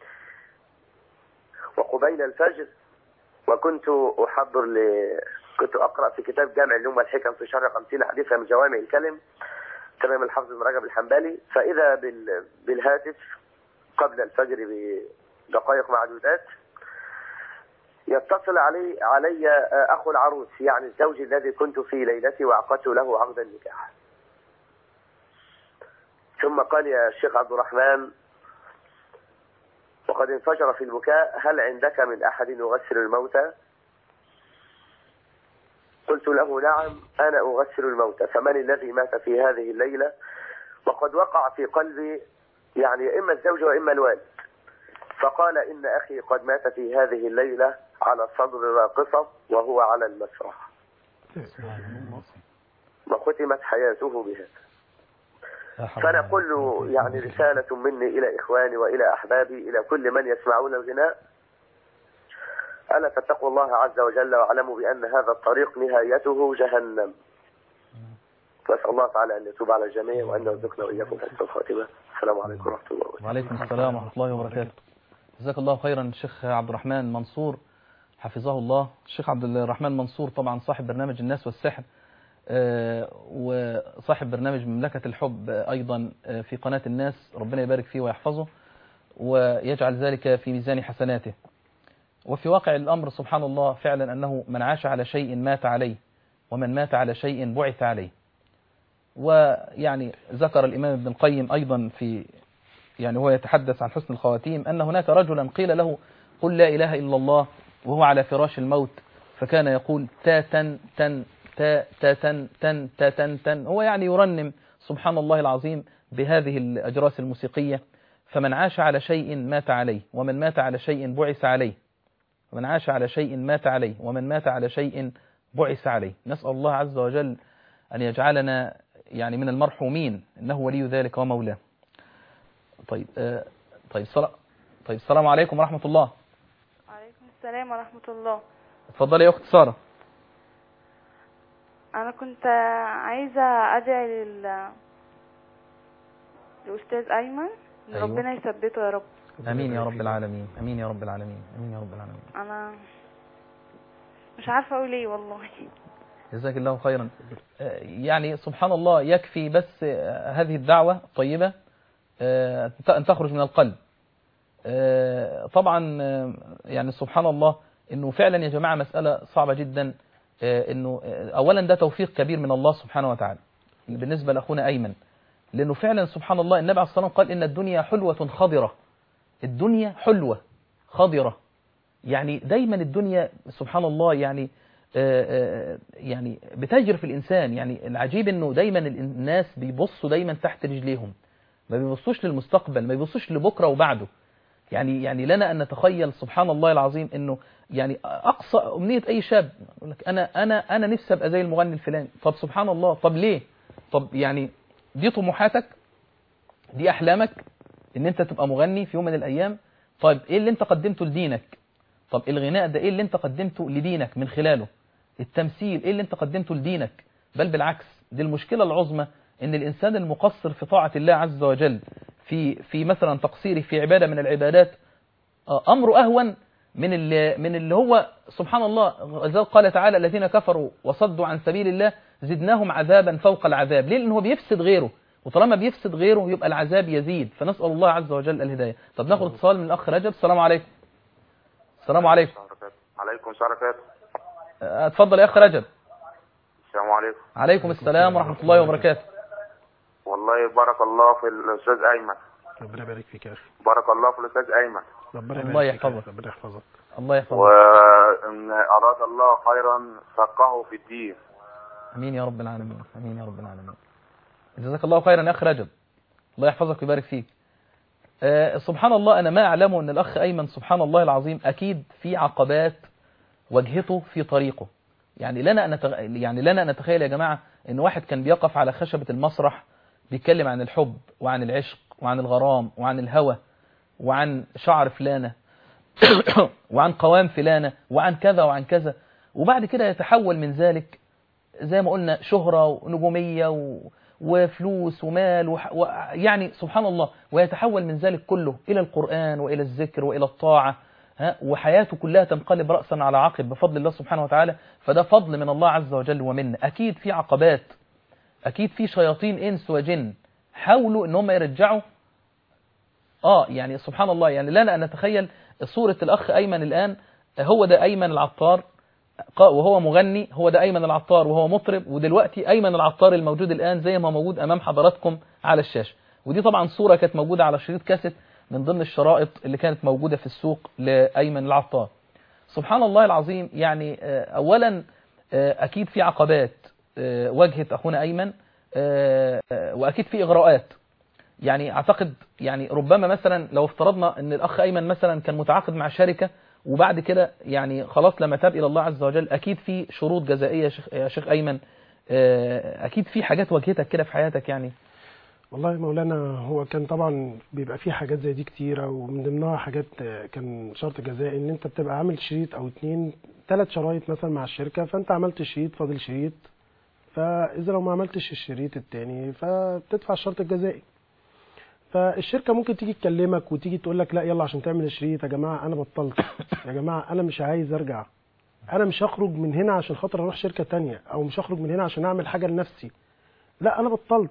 وقبيل الفجر وكنت أحضر ل... كنت أقرأ في كتاب جامع العلوم والحكم في شرح خمسين حديثا من جوامع الكلم كلام الحافظ بن رجب الحنبلي فإذا بال- بالهاتف قبل الفجر بدقائق معدودات يتصل علي علي آه، أخو العروس يعني الزوج الذي كنت في ليلتي وعقدت له عقد النكاح ثم قال يا شيخ عبد الرحمن وقد انفجر في البكاء هل عندك من أحد يغسل الموتى قلت له نعم أنا أغسل الموتى فمن الذي مات في هذه الليلة وقد وقع في قلبي يعني إما الزوج وإما الوالد فقال إن أخي قد مات في هذه الليلة على صدر راقصة وهو على المسرح وختمت حياته بهذا فنقول له يعني رسالة مني إلى إخواني وإلى أحبابي إلى كل من يسمعون الغناء ألا تتقوا الله عز وجل واعلموا بأن هذا الطريق نهايته جهنم نسأل الله تعالى أن يتوب على الجميع وأن يرزقنا وإياكم حسن الخاتمة السلام عليكم ورحمة الله وبركاته وعليكم السلام ورحمة الله وبركاته جزاك الله خيرا الشيخ عبد الرحمن منصور حفظه الله الشيخ عبد الرحمن منصور طبعا صاحب برنامج الناس والسحر آه، وصاحب برنامج مملكة الحب آه، أيضا آه، في قناة الناس ربنا يبارك فيه ويحفظه ويجعل ذلك في ميزان حسناته وفي واقع الأمر سبحان الله فعلا أنه من عاش على شيء مات عليه ومن مات على شيء بعث عليه ويعني ذكر الإمام ابن القيم أيضا في يعني هو يتحدث عن حسن الخواتيم أن هناك رجلا قيل له قل لا إله إلا الله وهو على فراش الموت فكان يقول تا تن تن تا تا تن تن تا تن تن هو يعني يرنم سبحان الله العظيم بهذه الأجراس الموسيقية فمن عاش على شيء مات عليه ومن مات على شيء بعث عليه ومن عاش على شيء مات عليه ومن مات على شيء بعث عليه نسأل الله عز وجل أن يجعلنا يعني من المرحومين إنه ولي ذلك ومولاه طيب آه طيب صلاة طيب السلام عليكم ورحمة الله وعليكم السلام ورحمة الله اتفضلي يا أخت سارة أنا كنت عايزة أدعي لل الأستاذ أيمن إن أيوة. ربنا يثبته يا رب امين يا رب العالمين امين يا رب العالمين امين يا رب العالمين أنا مش عارفة أقول إيه والله جزاك الله خيرا آه، يعني سبحان الله يكفي بس آه، هذه الدعوة الطيبة آه، أن تخرج من القلب آه، طبعا آه، يعني سبحان الله انه فعلا يا جماعة مسألة صعبة جدا آه، انه آه، اولا ده توفيق كبير من الله سبحانه وتعالى بالنسبة لاخونا ايمن لانه فعلا سبحان الله النبي عليه الصلاة والسلام قال ان الدنيا حلوة خضرة الدنيا حلوة خضرة يعني دايما الدنيا سبحان الله يعني آه، آه، يعني بتجري في الإنسان يعني العجيب أنه دايما الناس بيبصوا دايما تحت رجليهم ما بيبصوش للمستقبل ما بيبصوش لبكرة وبعده يعني يعني لنا أن نتخيل سبحان الله العظيم أنه يعني أقصى أمنية أي شاب يقول لك أنا أنا أنا نفسي أبقى زي المغني الفلاني طب سبحان الله طب ليه طب يعني دي طموحاتك دي أحلامك ان انت تبقى مغني في يوم من الايام طيب ايه اللي انت قدمته لدينك طب الغناء ده ايه اللي انت قدمته لدينك من خلاله التمثيل ايه اللي انت قدمته لدينك بل بالعكس دي المشكلة العظمى ان الانسان المقصر في طاعة الله عز وجل في في مثلا تقصيره في عبادة من العبادات آه، امره اهون من اللي من اللي هو سبحان الله زي قال تعالى الذين كفروا وصدوا عن سبيل الله زدناهم عذابا فوق العذاب ليه لان هو بيفسد غيره وطالما بيفسد غيره يبقى العذاب يزيد فنسأل الله عز وجل الهداية طب ناخد اتصال من الأخ رجب السلام عليكم السلام عليكم عليكم السلام عليكم أه، اتفضل يا أخ رجب السلام عليكم عليكم السلام ورحمة الله وبركاته والله بارك الله في الاستاذ ايمن ربنا يبارك فيك يا اخي بارك الله في الاستاذ ايمن ربنا الله يبارك فيك يا يحفظك. أخي. ربنا يحفظك الله يحفظك وان اراد الله خيرا فقهه في الدين امين يا رب العالمين امين يا رب العالمين جزاك الله خيرا يا اخ رجب الله يحفظك ويبارك فيك آه سبحان الله انا ما اعلمه ان الاخ ايمن سبحان الله العظيم اكيد في عقبات واجهته في طريقه يعني لنا ان نتغ... يعني لنا ان نتخيل يا جماعه ان واحد كان بيقف على خشبه المسرح بيتكلم عن الحب وعن العشق وعن الغرام وعن الهوى وعن شعر فلانه وعن قوام فلانه وعن كذا وعن كذا وبعد كده يتحول من ذلك زي ما قلنا شهرة ونجومية و... وفلوس ومال وح... و... يعني سبحان الله ويتحول من ذلك كله إلى القرآن وإلى الذكر وإلى الطاعة ها وحياته كلها تنقلب رأسا على عقب بفضل الله سبحانه وتعالى فده فضل من الله عز وجل ومنه أكيد في عقبات اكيد في شياطين انس وجن حاولوا ان هم يرجعوا اه يعني سبحان الله يعني لنا ان نتخيل صورة الاخ ايمن الان هو ده ايمن العطار قا- وهو مغني هو ده ايمن العطار وهو مطرب ودلوقتي ايمن العطار الموجود الان زي ما موجود امام حضراتكم على الشاشة ودي طبعا صورة كانت موجودة على شريط كاسيت من ضمن الشرائط اللي كانت موجودة في السوق لايمن العطار سبحان الله العظيم يعني آه، اولا آه، اكيد في عقبات آه، واجهت اخونا ايمن آه، آه، واكيد في اغراءات يعني اعتقد يعني ربما مثلا لو افترضنا ان الاخ ايمن مثلا كان متعاقد مع شركه وبعد كده يعني خلاص لما تاب الى الله عز وجل اكيد في شروط جزائيه يا شيخ, يا شيخ ايمن آه، اكيد في حاجات واجهتك كده في حياتك يعني والله يا مولانا هو كان طبعا بيبقى فيه حاجات زي دي كتيرة ومن ضمنها حاجات آه، كان شرط جزائي ان انت بتبقى عامل شريط او اتنين ثلاث شرايط مثلا مع الشركة فانت عملت شريط فاضل شريط فاذا لو ما عملتش الشريط التاني فبتدفع الشرط الجزائي فالشركة ممكن تيجي تكلمك وتيجي تقول لك لا يلا عشان تعمل الشريط يا جماعة انا بطلت يا جماعة انا مش عايز ارجع انا مش هخرج من هنا عشان خاطر اروح شركة تانية او مش هخرج من هنا عشان اعمل حاجة لنفسي لا انا بطلت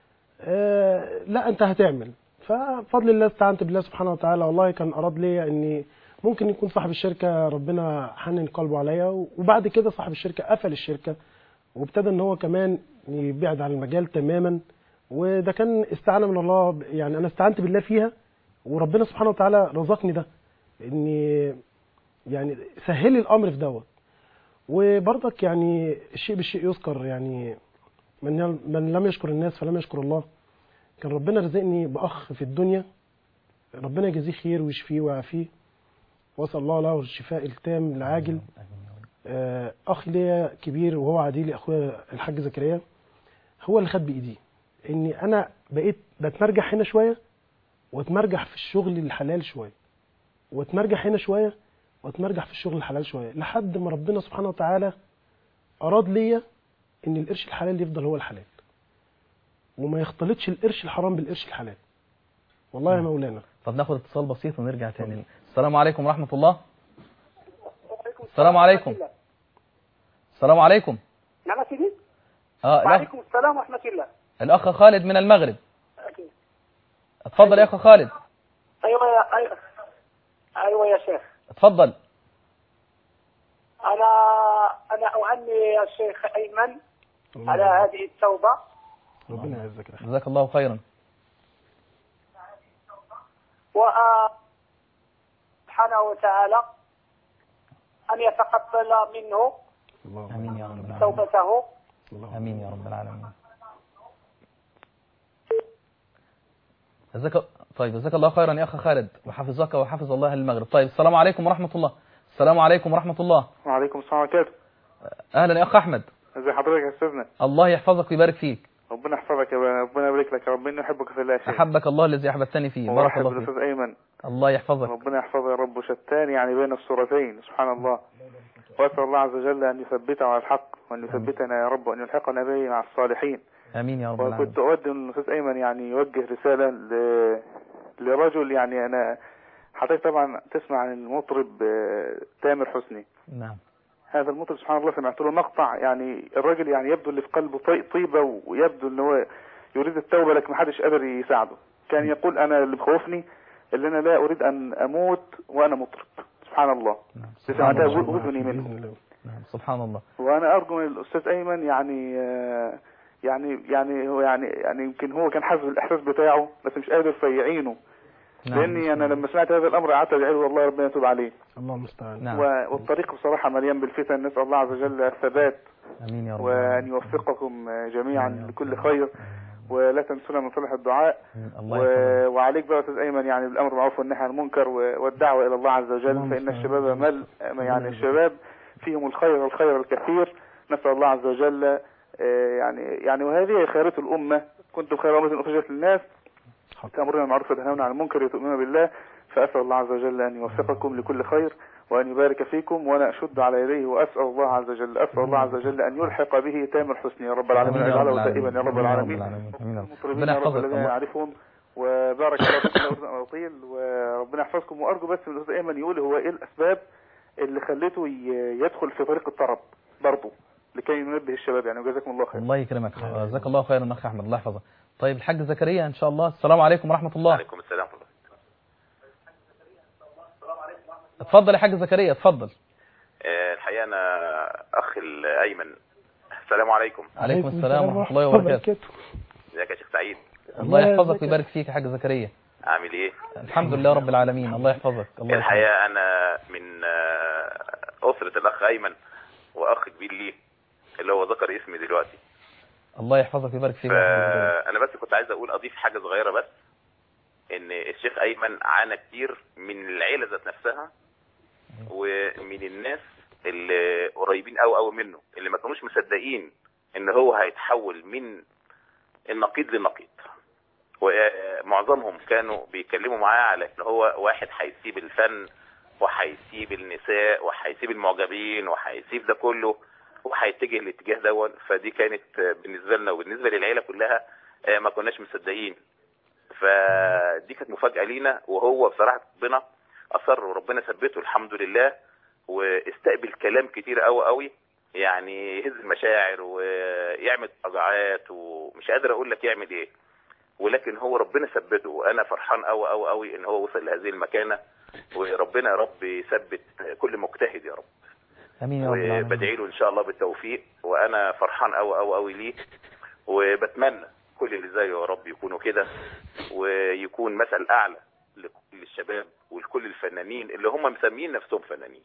آه، لا انت هتعمل ففضل الله استعنت بالله سبحانه وتعالى والله كان اراد ليا اني ممكن يكون صاحب الشركه ربنا حنن قلبه عليا وبعد كده صاحب الشركه قفل الشركه وابتدى ان هو كمان يبعد عن المجال تماما وده كان استعانه من الله يعني انا استعنت بالله فيها وربنا سبحانه وتعالى رزقني ده اني يعني سهل لي الامر في دوت وبرضك يعني الشيء بالشيء يذكر يعني من من لم يشكر الناس فلم يشكر الله كان ربنا رزقني باخ في الدنيا ربنا يجازيه خير ويشفيه ويعافيه واسال الله له الشفاء التام العاجل آه، اخ ليا كبير وهو عديلي اخويا الحاج زكريا هو اللي خد بايدي اني انا بقيت بتمرجح هنا شويه واتمرجح في الشغل الحلال شويه واتمرجح هنا شويه واتمرجح في الشغل الحلال شويه لحد ما ربنا سبحانه وتعالى اراد ليا ان القرش الحلال يفضل هو الحلال وما يختلطش القرش الحرام بالقرش الحلال والله يا مولانا طب ناخد اتصال بسيط ونرجع تاني السلام عليكم ورحمة الله السلام عليكم السلام عليكم نعم سيدي اه الأخ, وعليكم السلام ورحمة الله الأخ خالد من المغرب اتفضل يا أخ خالد أيوة يا أيوة, أيوة يا شيخ اتفضل أنا أنا أهني الشيخ أيمن على هذه التوبة ربنا يعزك يا أخي. جزاك الله خيرا و سبحانه وتعالى أن يتقبل منه امين يا رب العالمين توبته امين يا رب العالمين جزاك طيب جزاك الله خيرا يا اخ خالد وحفظك وحفظ الله المغرب طيب السلام عليكم ورحمة الله السلام عليكم ورحمة الله وعليكم السلام ورحمة الله اهلا يا اخ احمد ازي حضرتك يا استاذنا الله يحفظك ويبارك فيك ربنا يحفظك يا بنا. ربنا يبارك لك يا رب انه يحبك في الله يا شيخ احبك الله الذي احببتني فيه بارك ويحب الله فيك الاستاذ ايمن الله يحفظك ربنا يحفظه يا رب شتان يعني بين الصورتين سبحان الله واسال الله عز وجل ان يثبته على الحق وان يثبتنا يا رب وان يلحقنا به مع الصالحين امين يا رب العالمين وكنت اود ان الاستاذ ايمن يعني يوجه رساله ل... لرجل يعني انا حضرتك طبعا تسمع عن المطرب آه، تامر حسني نعم هذا المطرب سبحان الله سمعت له مقطع يعني الراجل يعني يبدو اللي في قلبه طي- طيبة ويبدو ان هو يريد التوبة لكن ما حدش قادر يساعده كان يقول انا اللي بخوفني اللي انا لا اريد ان اموت وانا مطرب سبحان الله سمعتها اذني منه نعم سبحان الله وانا ارجو من الاستاذ ايمن يعني آه، يعني يعني هو يعني يعني يمكن هو كان حاسس بالاحساس بتاعه بس مش قادر فيعينه نعم. لاني انا لما سمعت هذا الامر قعدت ادعي له والله ربنا يتوب عليه الله المستعان نعم. و- والطريق بصراحه مليان بالفتن نسال الله عز وجل الثبات امين يا رب وأن يوفقكم جميعا لكل خير ولا تنسونا من صالح الدعاء الله و... يحفظك وعليك بقى يا أستاذ أيمن يعني بالأمر بالمعروف والنهي عن المنكر و... والدعوة إلى الله عز وجل اللهم فإن صل الشباب على مل يعني الشباب فيهم الخير الخير الكثير نسأل الله عز وجل آه، يعني يعني وهذه خيرة الأمة كنتم خير أمة أخرجت للناس تأمرون بالمعروف وتنهون عن المنكر وتؤمنون بالله فأسأل الله عز وجل أن يوفقكم لكل خير وأن يبارك فيكم وأنا أشد على يديه وأسأل الله عز وجل أسأل الله عز وجل أن يلحق به تامر حسني يا رب العالمين آمين يا رب ويجعله العالمين. دائما يا رب آمين العالمين آمين يا رب. المطربين ربنا يا رب يحفظك الذين الله. يعرفهم وبارك الله فيكم لا أريد أن أطيل وربنا يحفظكم وأرجو بس من الأستاذ أيمن يقول هو إيه الأسباب اللي خلته ي- يدخل في طريق الطرب برضه لكي ننبه الشباب يعني وجزاكم الله خير الله يكرمك جزاك الله خيرا اخ احمد الله يحفظك طيب الحاج زكريا ان شاء الله السلام عليكم ورحمه الله وعليكم السلام ورحمة الله اتفضل يا حاج زكريا اتفضل آه، الحقيقة أنا أخ الأيمن السلام عليكم عليكم السلام ورحمه الله وبركاته ازيك يا شيخ سعيد الله يحفظك ويبارك فيك يا حاج زكريا عامل إيه الحمد لله رب العالمين الله يحفظك الله يحفظك الحقيقة أنا من آه، أسرة الأخ أيمن وأخ كبير ليه اللي هو ذكر اسمي دلوقتي الله يحفظك ويبارك فيك يا حاج زكريا. فأنا بس كنت عايز أقول أضيف حاجة صغيرة بس إن الشيخ أيمن عانى كتير من العيلة ذات نفسها ومن الناس اللي قريبين قوي قوي منه اللي ما كانوش مصدقين ان هو هيتحول من النقيض للنقيض ومعظمهم كانوا بيتكلموا معاه على ان هو واحد هيسيب الفن وهيسيب النساء وهيسيب المعجبين وهيسيب ده كله وهيتجه الاتجاه دون فدي كانت بالنسبه لنا وبالنسبه للعيله كلها آه، ما كناش مصدقين فدي كانت مفاجاه لينا وهو بصراحه ربنا اصر وربنا ثبته الحمد لله واستقبل كلام كتير قوي قوي يعني يهز المشاعر ويعمل تراجعات ومش قادر اقول لك يعمل ايه ولكن هو ربنا ثبته وانا فرحان قوي قوي قوي ان هو وصل لهذه المكانه وربنا يا رب يثبت كل مجتهد يا رب امين يا رب العالمين وبدعي له ان شاء الله بالتوفيق وانا فرحان قوي قوي قوي ليه وبتمنى كل اللي زيه يا رب يكونوا كده ويكون مثل اعلى لكل الشباب ولكل الفنانين اللي هم مسمين نفسهم فنانين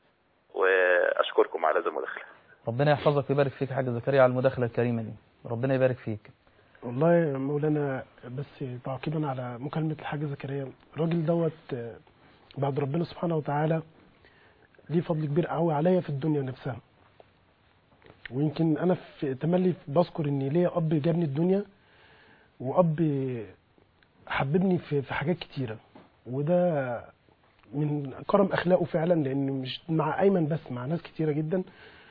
واشكركم على هذا المداخله ربنا يحفظك ويبارك فيك يا حاج زكريا على المداخله الكريمه دي ربنا يبارك فيك والله يا مولانا بس تعقيبا على مكالمة الحاج زكريا الراجل دوت آه، بعد ربنا سبحانه وتعالى ليه فضل كبير قوي عليا في الدنيا نفسها ويمكن انا في تملي بذكر ان ليا اب جابني الدنيا واب حببني في في حاجات كتيره وده من كرم اخلاقه فعلا لان مش مع ايمن بس مع ناس كتيره جدا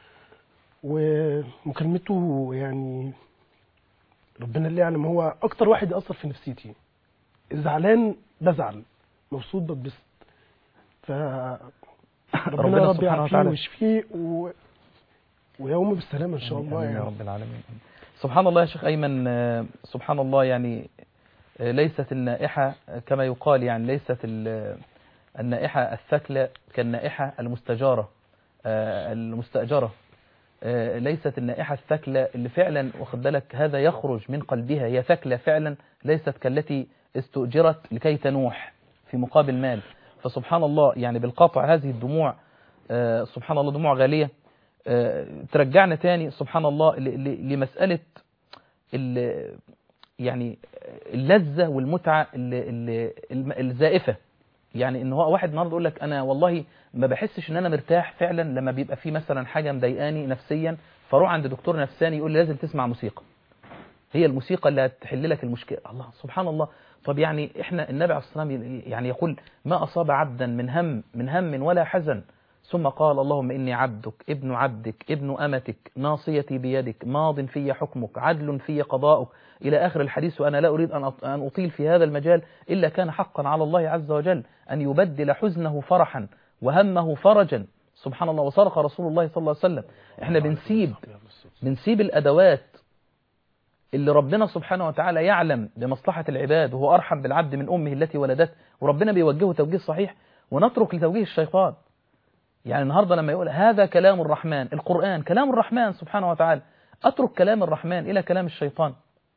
ومكالمته يعني ربنا اللي يعلم هو اكتر واحد ياثر في نفسيتي زعلان بزعل مبسوط بتبسط ف ربنا ربنا يا رب سبحانه يعافيه وتعالى. ويشفيه و... ويوم بالسلامه ان شاء الله آمين يا يعني رب العالمين سبحان الله يا شيخ أيمن آه، سبحان الله يعني آه، ليست النائحة آه، كما يقال يعني ليست ال- النائحة الثكلى كالنائحة المستجارة آه، المستأجرة آه، ليست النائحة الثكلى اللي فعلا واخد بالك هذا يخرج من قلبها هي ثكلى فعلا ليست كالتي استؤجرت لكي تنوح في مقابل مال فسبحان الله يعني بالقطع هذه الدموع آه، سبحان الله دموع غالية آه، ترجعنا تاني سبحان الله ل- ل- لمسألة ال- يعني اللذة والمتعة ال- ال- الم- الزائفة يعني ان هو واحد النهارده يقول لك انا والله ما بحسش ان انا مرتاح فعلا لما بيبقى في مثلا حاجه مضايقاني نفسيا فاروح عند دكتور نفساني يقول لي لازم تسمع موسيقى هي الموسيقى اللي هتحل لك المشكله الله سبحان الله طب يعني احنا النبي عليه الصلاه والسلام يعني يقول ما اصاب عبدا من هم من هم ولا حزن ثم قال اللهم اني عبدك ابن عبدك ابن امتك ناصيتي بيدك ماض في حكمك عدل في قضاؤك الى اخر الحديث وانا لا اريد ان أط- ان اطيل في هذا المجال الا كان حقا على الله عز وجل ان يبدل حزنه فرحا وهمه فرجا سبحان الله وصدق رسول الله صلى الله عليه وسلم احنا بنسيب بنسيب الادوات اللي ربنا سبحانه وتعالى يعلم بمصلحة العباد وهو أرحم بالعبد من أمه التي ولدته وربنا بيوجهه توجيه صحيح ونترك لتوجيه الشيطان يعني النهاردة لما يقول هذا كلام الرحمن القرآن كلام الرحمن سبحانه وتعالى أترك كلام الرحمن إلى كلام الشيطان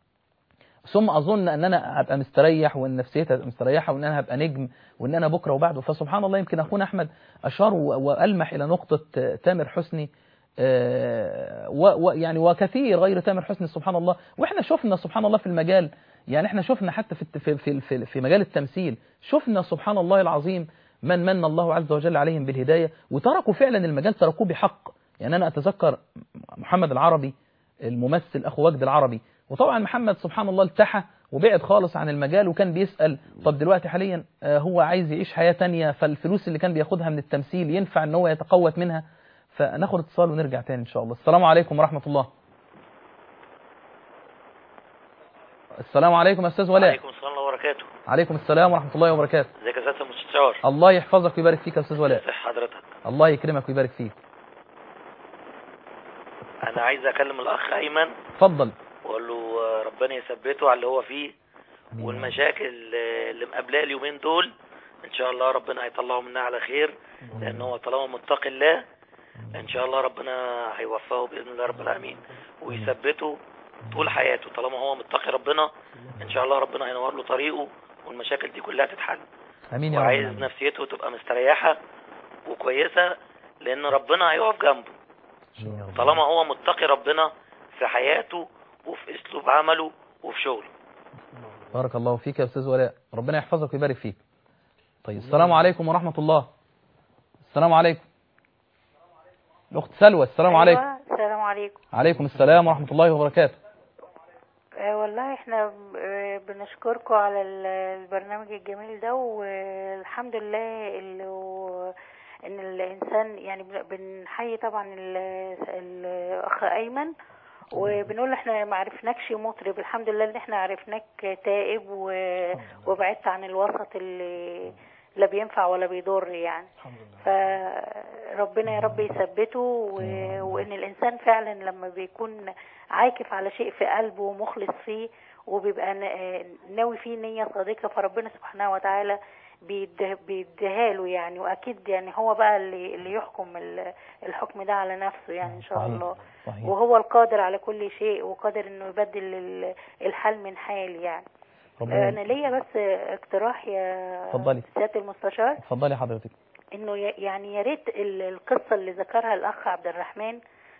ثم أظن أن أنا هبقى مستريح وأن نفسيتي هتبقى مستريحة وأن أنا هبقى نجم وأن أنا بكرة وبعده فسبحان الله يمكن أخونا أحمد أشار و- وألمح إلى نقطة آه، تامر حسني آه، و- و- يعني وكثير غير تامر حسني سبحان الله واحنا شفنا سبحان الله في المجال يعني احنا شفنا حتى في الت- في في في, في مجال التمثيل شفنا سبحان الله العظيم من من الله عز وجل عليهم بالهدايه وتركوا فعلا المجال تركوه بحق يعني انا اتذكر محمد العربي الممثل اخو وجد العربي وطبعا محمد سبحان الله التحى وبعد خالص عن المجال وكان بيسأل طب دلوقتي حاليا آه، هو عايز يعيش حياة تانية فالفلوس اللي كان بياخدها من التمثيل ينفع ان هو يتقوت منها فناخد اتصال ونرجع تاني ان شاء الله السلام عليكم ورحمة الله السلام عليكم يا استاذ ولاء عليكم السلام ورحمة الله وبركاته عليكم السلام ورحمة الله وبركاته ازيك يا سيادة المستشار الله يحفظك ويبارك فيك يا استاذ ولاء ازي حضرتك الله يكرمك ويبارك فيك انا عايز اكلم الاخ ايمن اتفضل واقول له آه، ربنا يثبته على اللي هو فيه والمشاكل آه، اللي مقابلاه اليومين دول ان شاء الله ربنا هيطلعه منها على خير لان هو طالما متقي الله ان شاء الله ربنا هيوفقه باذن الله رب العالمين ويثبته طول حياته طالما هو متقي ربنا ان شاء الله ربنا هينور له طريقه والمشاكل دي كلها تتحل امين يا رب وعايز العالمين. نفسيته تبقى مستريحة وكويسة لان ربنا هيقف جنبه طالما هو متقي ربنا في حياته وفي اسلوب عمله وفي شغله بارك الله فيك يا استاذ ولاء ربنا يحفظك ويبارك فيك طيب السلام عليكم ورحمة الله السلام عليكم الاخت سلوى السلام عليكم أيوة، السلام عليكم عليكم السلام ورحمة الله وبركاته آه، والله احنا آه، بنشكركم على ال- البرنامج الجميل ده والحمد لله اللي هو- ان الانسان يعني بن- بنحيي طبعا ال- الاخ ايمن وبنقول له احنا ما عرفناكش مطرب الحمد لله ان احنا عرفناك تائب و- وبعدت عن الوسط اللي لا بينفع ولا بيضر يعني فربنا يا رب يثبته و- وان الانسان فعلا لما بيكون عاكف على شيء في قلبه ومخلص فيه وبيبقى نا- ناوي فيه نية صادقة فربنا سبحانه وتعالى بيده- بيديها له يعني واكيد يعني هو بقى اللي اللي يحكم ال- الحكم ده على نفسه يعني ان شاء صحيح. الله صحيح. وهو القادر على كل شيء وقادر انه يبدل ال- الحال من حال يعني ربنا انا ليا بس اقتراح يا اتفضلي. سياده المستشار اتفضلي حضرتك انه ي- يعني يا ريت ال- القصه اللي ذكرها الاخ عبد الرحمن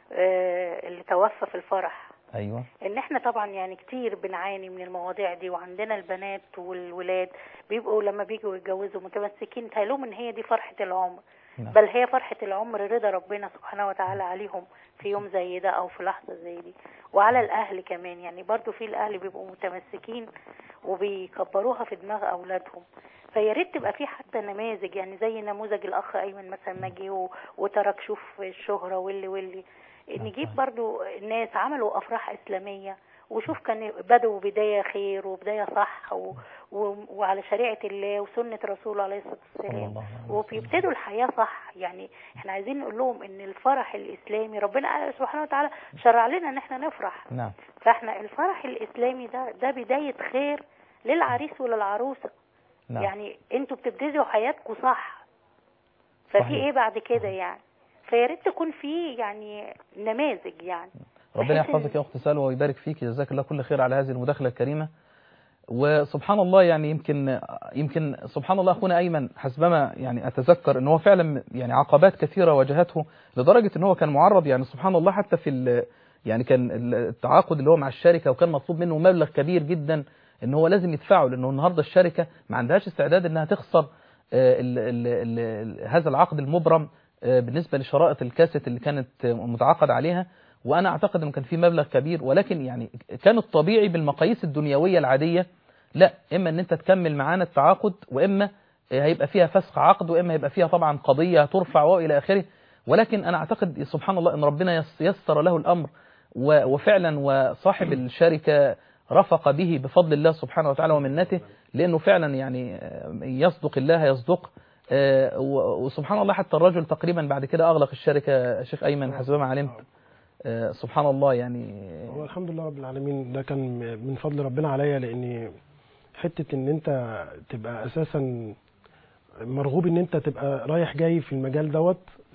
آه، اللي توفى في الفرح ايوه ان احنا طبعا يعني كتير بنعاني من المواضيع دي وعندنا البنات والولاد بيبقوا لما بيجوا يتجوزوا متمسكين تهيألهم ان هي دي فرحة العمر نعم. بل هي فرحة العمر رضا ربنا سبحانه وتعالى عليهم في يوم زي ده او في لحظة زي دي وعلى الاهل كمان يعني برضو في الاهل بيبقوا متمسكين وبيكبروها في دماغ اولادهم فيا ريت تبقى في حتى نماذج يعني زي نموذج الاخ ايمن مثلا ما جه و- وترك شوف الشهرة واللي واللي نجيب برضو ناس عملوا افراح اسلاميه وشوف كان بدأوا بداية خير وبداية صح و... و... وعلى شريعة الله وسنة رسوله عليه الصلاة والسلام وبيبتدوا الحياة صح يعني احنا عايزين نقول لهم ان الفرح الاسلامي ربنا سبحانه وتعالى شرع لنا ان احنا نفرح نعم فاحنا الفرح الاسلامي ده ده بداية خير للعريس وللعروسة نعم. يعني انتوا بتبتدوا حياتكم صح ففي صحيح. ايه بعد كده يعني فيا ريت تكون في يعني نماذج يعني ربنا بحيث يحفظك يا اخت سلوى ويبارك فيك جزاك الله كل خير على هذه المداخله الكريمه وسبحان الله يعني يمكن يمكن سبحان الله اخونا ايمن حسبما يعني اتذكر ان هو فعلا يعني عقبات كثيره واجهته لدرجه ان هو كان معرض يعني سبحان الله حتى في ال- يعني كان التعاقد اللي هو مع الشركه وكان مطلوب منه مبلغ كبير جدا ان هو لازم يدفعه لانه النهارده الشركه ما عندهاش استعداد انها تخسر آه، ال ال ال ال هذا العقد المبرم آه، بالنسبه لشرائط الكاسيت اللي كانت آه، متعاقد عليها وانا اعتقد انه كان في مبلغ كبير ولكن يعني كان الطبيعي بالمقاييس الدنيويه العاديه لا اما ان انت تكمل معانا التعاقد واما آه، هيبقى فيها فسخ عقد واما هيبقى فيها طبعا قضيه ترفع والى اخره ولكن انا اعتقد سبحان الله ان ربنا يس- يسر له الامر و- وفعلا وصاحب الشركه رفق به بفضل الله سبحانه وتعالى ومنته لانه فعلا يعني آه، يصدق الله يصدق آه، و- وسبحان الله حتى الرجل تقريبا بعد كده اغلق الشركه يا شيخ ايمن حسب ما علمت آه، سبحان الله يعني هو الحمد لله رب العالمين ده كان من فضل ربنا عليا لان حته ان انت تبقى اساسا مرغوب ان انت تبقى رايح جاي في المجال دوت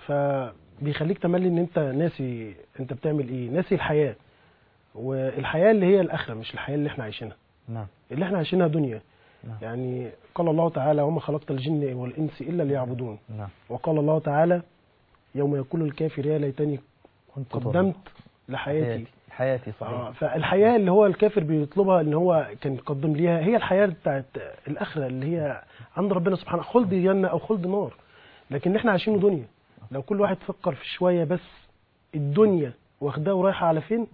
فبيخليك تملي ان انت ناسي انت بتعمل ايه ناسي الحياه والحياه اللي هي الاخره مش الحياه اللي احنا عايشينها نعم اللي احنا عايشينها دنيا نعم. يعني قال الله تعالى وما خلقت الجن والانس الا ليعبدون نعم وقال الله تعالى يوم يقول الكافر يا ليتني كنت قدمت لحياتي حياتي حياتي آه، صحيح فالحياة اللي هو الكافر بيطلبها ان هو كان يقدم ليها هي الحياة بتاعت الآخرة اللي هي عند ربنا سبحانه خلد جنة أو خلد نار لكن احنا عايشينه دنيا لو كل واحد فكر في شوية بس الدنيا واخداه ورايحة على فين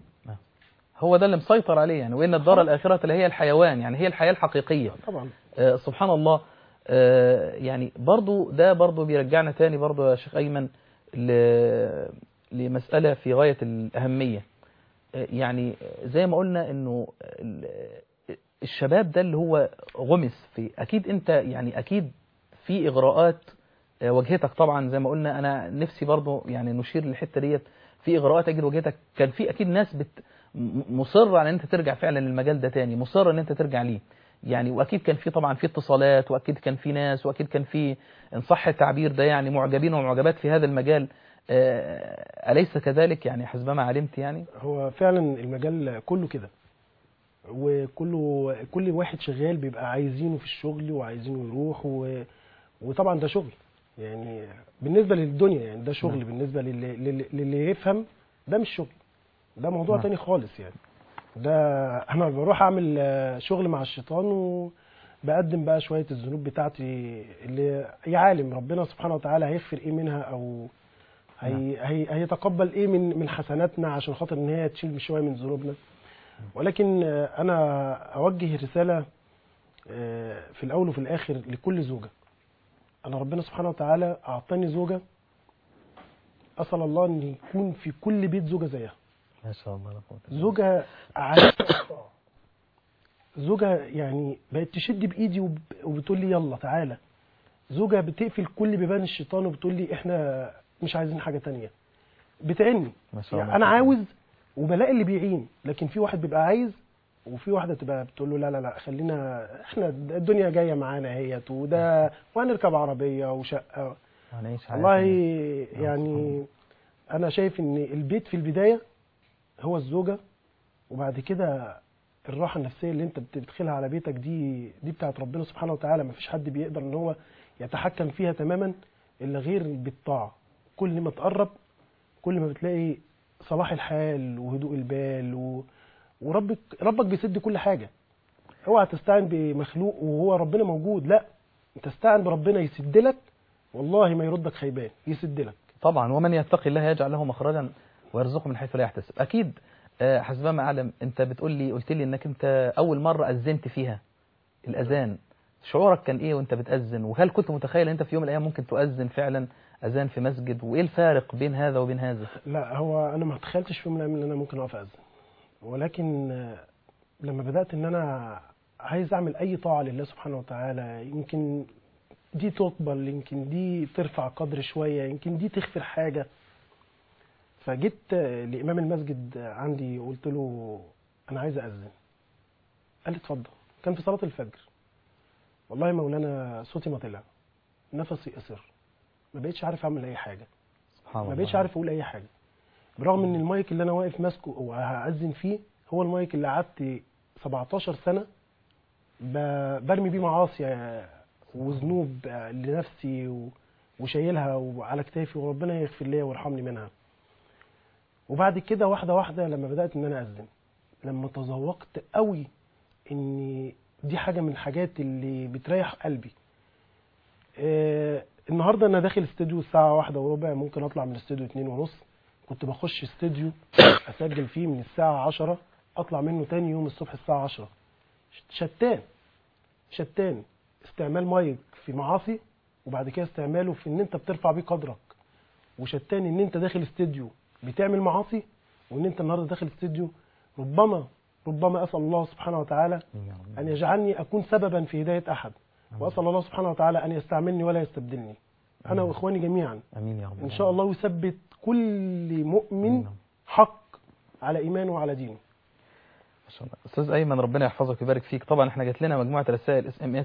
هو ده اللي مسيطر عليه يعني وان الدار الاخره اللي هي الحيوان يعني هي الحياه الحقيقيه طبعا آه، سبحان الله آه، يعني برضو ده برضو بيرجعنا تاني برضو يا شيخ أيمن ل- لمسألة في غاية الأهمية آه، يعني زي ما قلنا أنه ال- الشباب ده اللي هو غمس في أكيد أنت يعني أكيد في إغراءات آه، واجهتك طبعا زي ما قلنا أنا نفسي برضو يعني نشير للحتة ديت في اغراءات اجل وجهتك كان في اكيد ناس بت م- مصره على ان انت ترجع فعلا للمجال ده تاني مصره ان انت ترجع ليه يعني واكيد كان في طبعا في اتصالات واكيد كان في ناس واكيد كان في ان صح التعبير ده يعني معجبين ومعجبات في هذا المجال آه، اليس كذلك يعني حسبما علمت يعني هو فعلا المجال كله كده وكله كل واحد شغال بيبقى عايزينه في الشغل وعايزينه يروح و... وطبعا ده شغل يعني بالنسبه للدنيا يعني ده شغل نعم. بالنسبه للي, للي, للي يفهم ده مش شغل ده موضوع نعم. تاني خالص يعني ده انا بروح اعمل آه، شغل مع الشيطان وبقدم بقى شويه الذنوب بتاعتي اللي يعلم ربنا سبحانه وتعالى هيغفر ايه منها او هي هي هيتقبل ايه من من حسناتنا عشان خاطر ان هي تشيل شويه من ذنوبنا ولكن آه، انا اوجه رساله آه، في الاول وفي الاخر لكل زوجه انا ربنا سبحانه وتعالى اعطاني زوجه اسال الله ان يكون في كل بيت زوجه زيها ما شاء الله لا قوة إلا زوجة عارفة زوجة يعني بقت تشد بإيدي وب- وبتقول لي يلا تعالى زوجة بتقفل كل بيبان الشيطان وبتقول لي احنا مش عايزين حاجة تانية بتعني ما شاء يعني الله انا عاوز وبلاقي اللي بيعين لكن في واحد بيبقى عايز وفي واحدة تبقى بتقول له لا لا لا خلينا احنا الدنيا جاية معانا اهيت وده وهنركب عربية وشقة هنعيش حياة والله الناس. يعني انا شايف ان البيت في البدايه هو الزوجه وبعد كده الراحه النفسيه اللي انت بتدخلها على بيتك دي دي بتاعت ربنا سبحانه وتعالى ما فيش حد بيقدر ان هو يتحكم فيها تماما الا غير بالطاعه كل ما تقرب كل ما بتلاقي صلاح الحال وهدوء البال و... وربك ربك بيسد كل حاجه اوعى تستعن بمخلوق وهو ربنا موجود لا انت استعن بربنا يسد لك والله ما يردك خيبان يسد لك طبعا ومن يتقي الله يجعل له مخرجا ويرزقه من حيث لا يحتسب اكيد آه، حسبما اعلم انت بتقول لي قلت لي انك انت اول مره اذنت فيها الاذان شعورك كان ايه وانت بتاذن وهل كنت متخيل ان انت في يوم من الايام ممكن تؤذن فعلا اذان في مسجد وايه الفارق بين هذا وبين هذا لا هو انا ما تخيلتش في يوم من الايام ان انا ممكن اقف اذن ولكن آه، لما بدات ان انا عايز اعمل اي طاعه لله سبحانه وتعالى يمكن دي تقبل يمكن دي ترفع قدر شويه يمكن دي تغفر حاجه فجيت آه، لامام المسجد عندي وقلت له انا عايز اذن قال لي اتفضل كان في صلاه الفجر والله يا مولانا صوتي ما طلع نفسي قصر ما بقتش عارف اعمل اي حاجه سبحان ما الله بقتش عارف اقول اي حاجه برغم ان المايك اللي انا واقف ماسكه وهأذن فيه هو المايك اللي قعدت 17 سنه ب- برمي بيه معاصي وذنوب لنفسي و- وشايلها وعلى كتافي وربنا يغفر لي ويرحمني منها وبعد كده واحده واحده لما بدات ان انا اذن لما تذوقت قوي ان دي حاجه من الحاجات اللي بتريح قلبي آه، النهارده انا داخل استوديو الساعه واحدة وربع ممكن اطلع من الاستوديو اتنين ونص كنت بخش استوديو اسجل فيه من الساعه عشرة اطلع منه تاني يوم الصبح الساعه عشرة شتان شتان استعمال مايك في معاصي وبعد كده استعماله في ان انت بترفع بيه قدرك وشتان ان انت داخل استوديو بتعمل معاصي وان انت النهارده داخل استوديو ربما ربما اسال الله سبحانه وتعالى ان يجعلني اكون سببا في هدايه احد واسال الله سبحانه وتعالى ان يستعملني ولا يستبدلني انا واخواني جميعا امين يا رب ان شاء الله يثبت كل مؤمن حق على ايمانه وعلى دينه ما شاء الله استاذ ايمن ربنا يحفظك ويبارك فيك طبعا احنا جات لنا مجموعه رسائل اس ام اس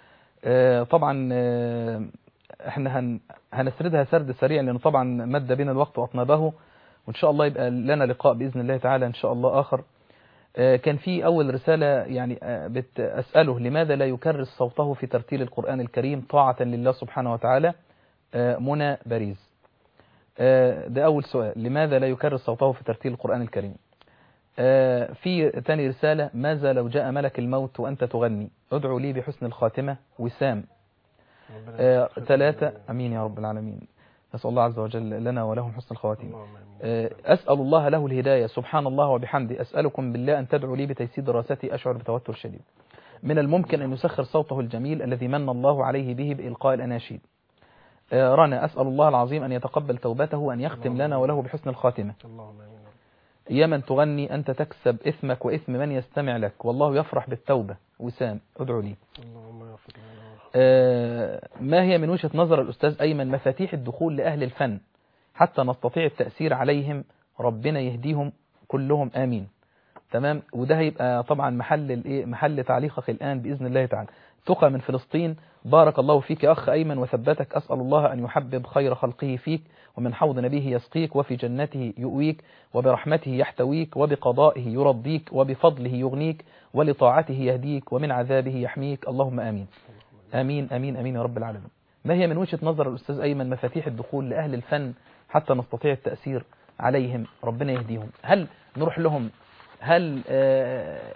طبعا آه، احنا هن هنسردها سرد سريع لانه طبعا مد بنا الوقت واطنبه وان شاء الله يبقى لنا لقاء باذن الله تعالى ان شاء الله اخر آه، كان في اول رساله يعني آه، بتساله لماذا لا يكرس صوته في ترتيل القران الكريم طاعه لله سبحانه وتعالى آه، منى باريز آه، ده اول سؤال لماذا لا يكرس صوته في ترتيل القران الكريم آه، في تاني رسالة ماذا لو جاء ملك الموت وأنت تغني ادعو لي بحسن الخاتمة وسام آه، ثلاثة أمين يا رب العالمين نسأل الله عز وجل لنا ولهم حسن الخواتيم آه، أسأل الله له الهداية سبحان الله وبحمده أسألكم بالله أن تدعوا لي بتيسير دراستي أشعر بتوتر شديد من الممكن أن يسخر صوته الجميل الذي من الله عليه به بإلقاء الأناشيد آه، رنا أسأل الله العظيم أن يتقبل توبته وأن يختم لنا وله بحسن الخاتمة اللهم امين يا من تغني أنت تكسب إثمك وإثم من يستمع لك والله يفرح بالتوبة وسام ادعو لي اللهم اغفر لنا آه، ما هي من وجهة نظر الأستاذ أيمن مفاتيح الدخول لأهل الفن حتى نستطيع التأثير عليهم ربنا يهديهم كلهم آمين تمام وده هيبقى طبعا محل الايه محل تعليقك الآن بإذن الله تعالى ثقة من فلسطين بارك الله فيك يا أخ أيمن وثبتك أسأل الله أن يحبب خير خلقه فيك ومن حوض نبيه يسقيك وفي جنته يؤويك وبرحمته يحتويك وبقضائه يرضيك وبفضله يغنيك ولطاعته يهديك ومن عذابه يحميك اللهم آمين آمين آمين آمين يا رب العالمين ما هي من وجهة نظر الأستاذ أيمن مفاتيح الدخول لأهل الفن حتى نستطيع التأثير عليهم ربنا يهديهم هل نروح لهم هل آه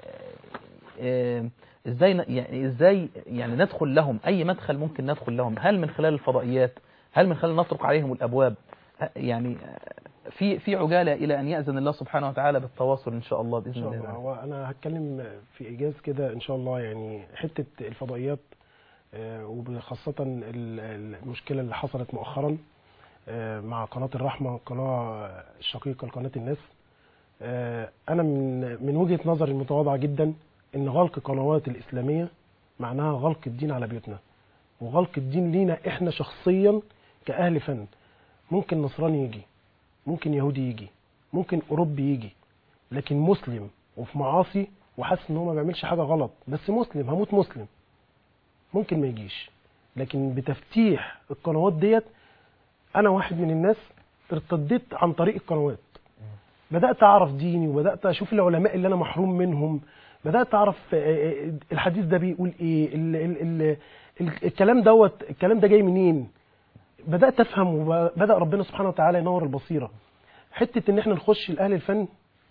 آه ازاي ن- يعني ازاي يعني ندخل لهم اي مدخل ممكن ندخل لهم هل من خلال الفضائيات هل من خلال نطرق عليهم الابواب ه- يعني آه، في في عجاله الى ان ياذن الله سبحانه وتعالى بالتواصل ان شاء الله ان باذن شاء الله الله هو انا هتكلم في ايجاز كده ان شاء الله يعني حته الفضائيات آه، وخاصه ال- المشكله اللي حصلت مؤخرا آه، مع قناه الرحمه قناه الشقيقه لقناه الناس آه، انا من من وجهه نظري المتواضعه جدا ان غلق قنوات الاسلاميه معناها غلق الدين على بيوتنا وغلق الدين لينا احنا شخصيا كاهل فن ممكن نصراني يجي ممكن يهودي يجي ممكن اوروبي يجي لكن مسلم وفي معاصي وحاسس ان هو ما بيعملش حاجه غلط بس مسلم هموت مسلم ممكن ما يجيش لكن بتفتيح القنوات ديت انا واحد من الناس ارتديت عن طريق القنوات بدات اعرف ديني وبدات اشوف العلماء اللي انا محروم منهم بدات اعرف آه، آه، الحديث ده بيقول ايه ال ال ال ال الكلام دوت الكلام ده جاي منين بدات افهم وبدا ربنا سبحانه وتعالى ينور البصيره حته ان احنا نخش لاهل الفن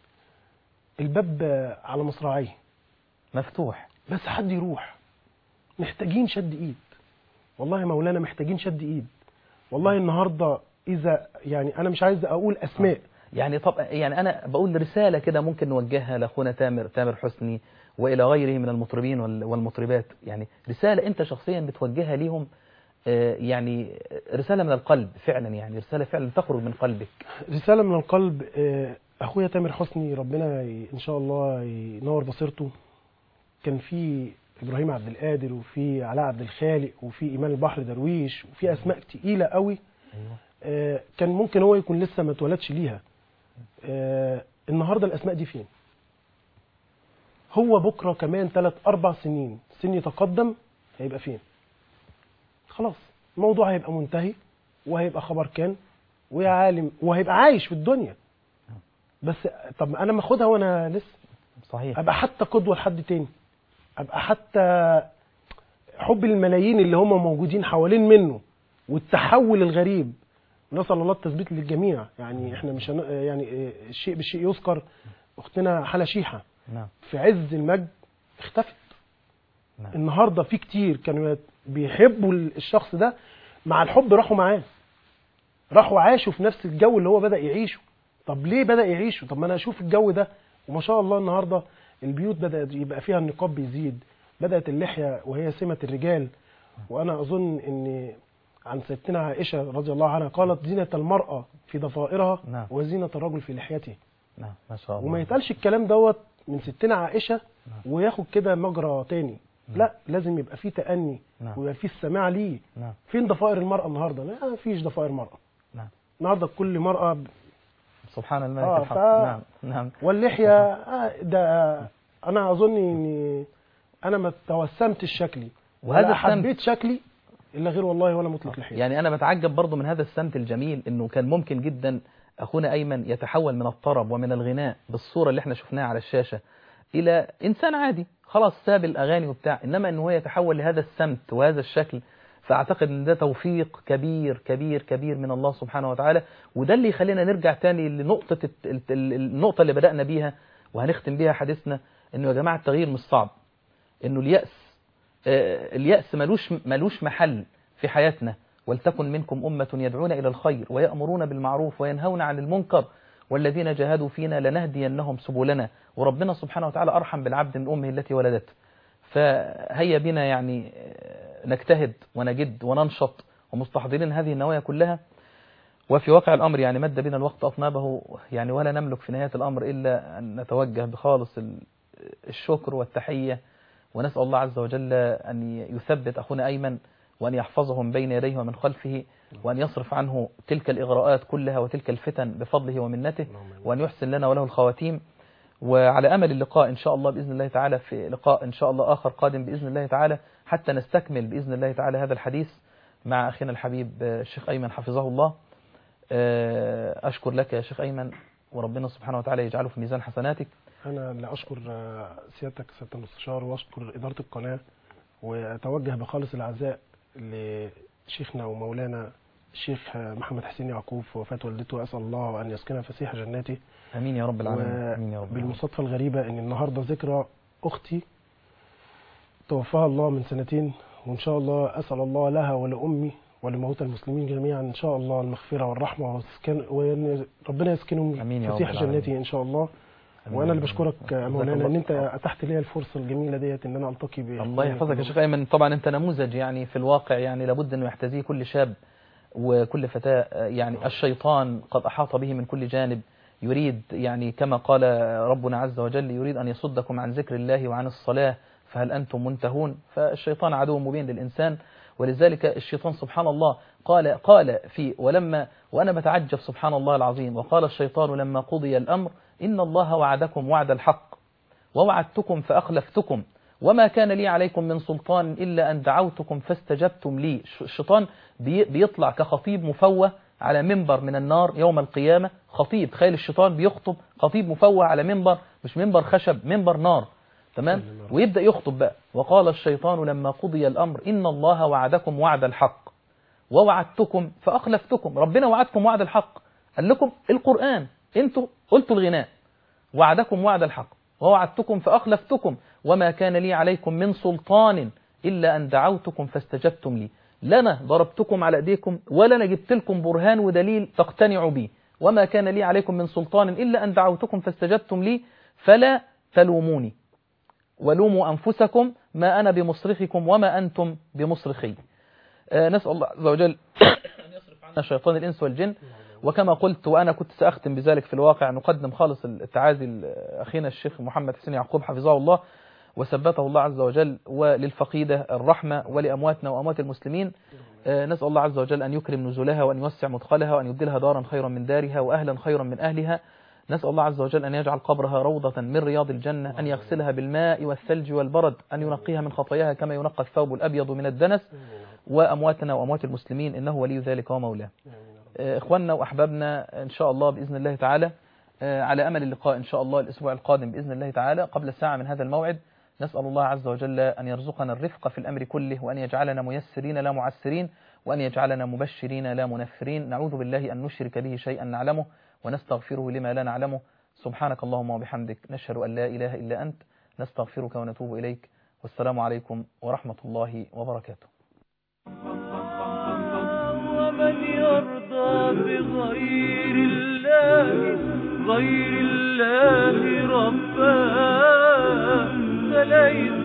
الباب آه، على مصراعيه مفتوح بس حد يروح محتاجين شد ايد والله يا مولانا محتاجين شد ايد والله النهارده اذا يعني انا مش عايز اقول اسماء يعني طب يعني انا بقول رساله كده ممكن نوجهها لاخونا تامر تامر حسني والى غيره من المطربين وال- والمطربات يعني رساله انت شخصيا بتوجهها ليهم آه، يعني رساله من القلب فعلا يعني رساله فعلا تخرج من قلبك رساله من القلب آه، اخويا تامر حسني ربنا ي- ان شاء الله ينور بصيرته كان في ابراهيم عبد القادر وفي علاء عبد الخالق وفي ايمان البحر درويش وفي اسماء تقيله قوي آه، كان ممكن هو يكون لسه ما اتولدش ليها آه، النهارده الاسماء دي فين هو بكره كمان ثلاث اربع سنين سن يتقدم هيبقى فين خلاص الموضوع هيبقى منتهي وهيبقى خبر كان ويا عالم وهيبقى عايش في الدنيا بس طب انا ماخدها وانا لسه صحيح ابقى حتى قدوه لحد تاني ابقى حتى حب الملايين اللي هم موجودين حوالين منه والتحول الغريب نسال الله التثبيت للجميع يعني احنا مش هن... يعني الشيء بالشيء يذكر اختنا حلا شيحه نعم في عز المجد اختفت نعم. النهارده في كتير كانوا بيحبوا الشخص ده مع الحب راحوا معاه راحوا عاشوا في نفس الجو اللي هو بدأ يعيشه طب ليه بدأ يعيشه طب ما انا اشوف الجو ده وما شاء الله النهارده البيوت بدأت يبقى فيها النقاب بيزيد بدأت اللحية وهي سمة الرجال وانا اظن ان عن ستنا عائشة رضي الله عنها قالت زينة المرأة في ضفائرها نعم. وزينة الرجل في لحيته نعم ما شاء الله وما يتقالش الكلام دوت من ستنا عائشة وياخد كده مجرى تاني لا لازم يبقى فيه تأني نعم. ويبقى فيه السماع ليه نعم فين ضفائر المرأة النهاردة لا مفيش ضفائر مرأة نعم النهاردة كل مرأة ب- سبحان الملك آه، الحق ف- نعم نعم واللحية آه، ده أنا أظن إني أنا ما توسمتش شكلي وهذا ولا السمت- حبيت شكلي إلا غير والله ولا مطلق لحية يعني أنا بتعجب برضو من هذا السمت الجميل إنه كان ممكن جدا أخونا أيمن يتحول من الطرب ومن الغناء بالصورة اللي احنا شفناها على الشاشة إلى إنسان عادي خلاص ساب الأغاني وبتاع إنما إنه هو يتحول لهذا السمت وهذا الشكل فأعتقد إن ده توفيق كبير كبير كبير من الله سبحانه وتعالى وده اللي يخلينا نرجع تاني لنقطة الت- الت- النقطة اللي بدأنا بيها وهنختم بيها حديثنا إنه يا جماعة التغيير مش صعب إنه اليأس آه، اليأس ملوش ملوش محل في حياتنا ولتكن منكم أمة يدعون إلى الخير ويأمرون بالمعروف وينهون عن المنكر والذين جاهدوا فينا لنهدينهم سبلنا وربنا سبحانه وتعالى أرحم بالعبد من أمه التي ولدته فهيا بنا يعني آه، نجتهد ونجد وننشط ومستحضرين هذه النوايا كلها وفي واقع الأمر يعني مد بنا الوقت أطنابه يعني ولا نملك في نهاية الأمر إلا أن نتوجه بخالص ال- الشكر والتحية ونسأل الله عز وجل أن يثبت أخونا أيمن وأن يحفظهم بين يديه ومن خلفه وأن يصرف عنه تلك الإغراءات كلها وتلك الفتن بفضله ومنته وأن يحسن لنا وله الخواتيم وعلى أمل اللقاء إن شاء الله بإذن الله تعالى في لقاء إن شاء الله آخر قادم بإذن الله تعالى حتى نستكمل بإذن الله تعالى هذا الحديث مع أخينا الحبيب آه، الشيخ أيمن حفظه الله آه، أشكر لك يا شيخ أيمن وربنا سبحانه وتعالى يجعله في ميزان حسناتك أنا اللي أشكر آه، سيادتك سيادة المستشار وأشكر إدارة القناة وأتوجه بخالص العزاء لشيخنا ومولانا الشيخ آه، محمد حسين يعقوب في وفاة والدته أسأل الله أن يسكنها فسيح جناته أمين يا رب العالمين أمين يا رب العالمين. بالمصادفة الغريبة أن النهاردة ذكرى أختي توفاها الله من سنتين وإن شاء الله أسأل الله لها ولأمي ولموتى المسلمين جميعا إن شاء الله المغفرة والرحمة والسكن وأن ربنا يسكنهم أمين يا رب فسيح العالمين. جناته إن شاء الله أمين وأنا يا اللي رب. بشكرك يا جزاك مولانا الله إن أنت خير. أتحت لي الفرصة الجميلة ديت إن أنا ألتقي ب الله يحفظك يا شيخ أيمن طبعا أنت نموذج يعني في الواقع يعني لابد أنه يحتذيه كل شاب وكل فتاة آه، يعني الشيطان قد أحاط به من كل جانب يريد يعني كما قال ربنا عز وجل يريد أن يصدكم عن ذكر الله وعن الصلاة فهل أنتم منتهون فالشيطان عدو مبين للإنسان ولذلك الشيطان سبحان الله قال قال في ولما وأنا بتعجب سبحان الله العظيم وقال الشيطان لما قضي الأمر إن الله وعدكم وعد الحق ووعدتكم فأخلفتكم وما كان لي عليكم من سلطان إلا أن دعوتكم فاستجبتم لي الش- الشيطان بي- بيطلع كخطيب مفوه على منبر من النار يوم القيامة خطيب تخيل الشيطان بيخطب خطيب مفوه على منبر مش منبر خشب منبر نار تمام ويبدأ يخطب بقى وقال الشيطان لما قضي الأمر إن الله وعدكم وعد الحق ووعدتكم فأخلفتكم ربنا وعدكم وعد الحق قال لكم القرآن انتوا قلتوا الغناء وعدكم وعد الحق ووعدتكم فأخلفتكم وما كان لي عليكم من سلطان إلا أن دعوتكم فاستجبتم لي لنا ضربتكم على أيديكم ولا أنا جبت لكم برهان ودليل تقتنعوا به وما كان لي عليكم من سلطان إلا أن دعوتكم فاستجبتم لي فلا تلوموني ولوموا أنفسكم ما أنا بمصرخكم وما أنتم بمصرخي آه، نسأل الله عز وجل أن يصرف عنا شيطان الإنس والجن وكما قلت وأنا كنت سأختم بذلك في الواقع نقدم خالص التعازي لأخينا الشيخ محمد حسين يعقوب حفظه الله وثبته الله عز وجل وللفقيدة الرحمة ولأمواتنا وأموات المسلمين آه، نسأل الله عز وجل أن يكرم نزلها وأن يوسع مدخلها وأن يبدلها دارا خيرا من دارها وأهلا خيرا من أهلها نسأل الله عز وجل أن يجعل قبرها روضة من رياض الجنة أن يغسلها بالماء والثلج والبرد أن ينقيها من خطاياها كما ينقى الثوب الأبيض من الدنس وأمواتنا وأموات المسلمين إنه ولي ذلك ومولاه آه، إخواننا وأحبابنا إن شاء الله بإذن الله تعالى آه، على أمل اللقاء إن شاء الله الأسبوع القادم بإذن الله تعالى قبل ساعة من هذا الموعد نسأل الله عز وجل أن يرزقنا الرفق في الأمر كله وأن يجعلنا ميسرين لا معسرين وأن يجعلنا مبشرين لا منفرين نعوذ بالله أن نشرك به شيئا نعلمه ونستغفره لما لا نعلمه سبحانك اللهم وبحمدك نشهد أن لا إله إلا أنت نستغفرك ونتوب إليك والسلام عليكم ورحمة الله وبركاته ومن يرضى بغير الله غير الله ربا فليس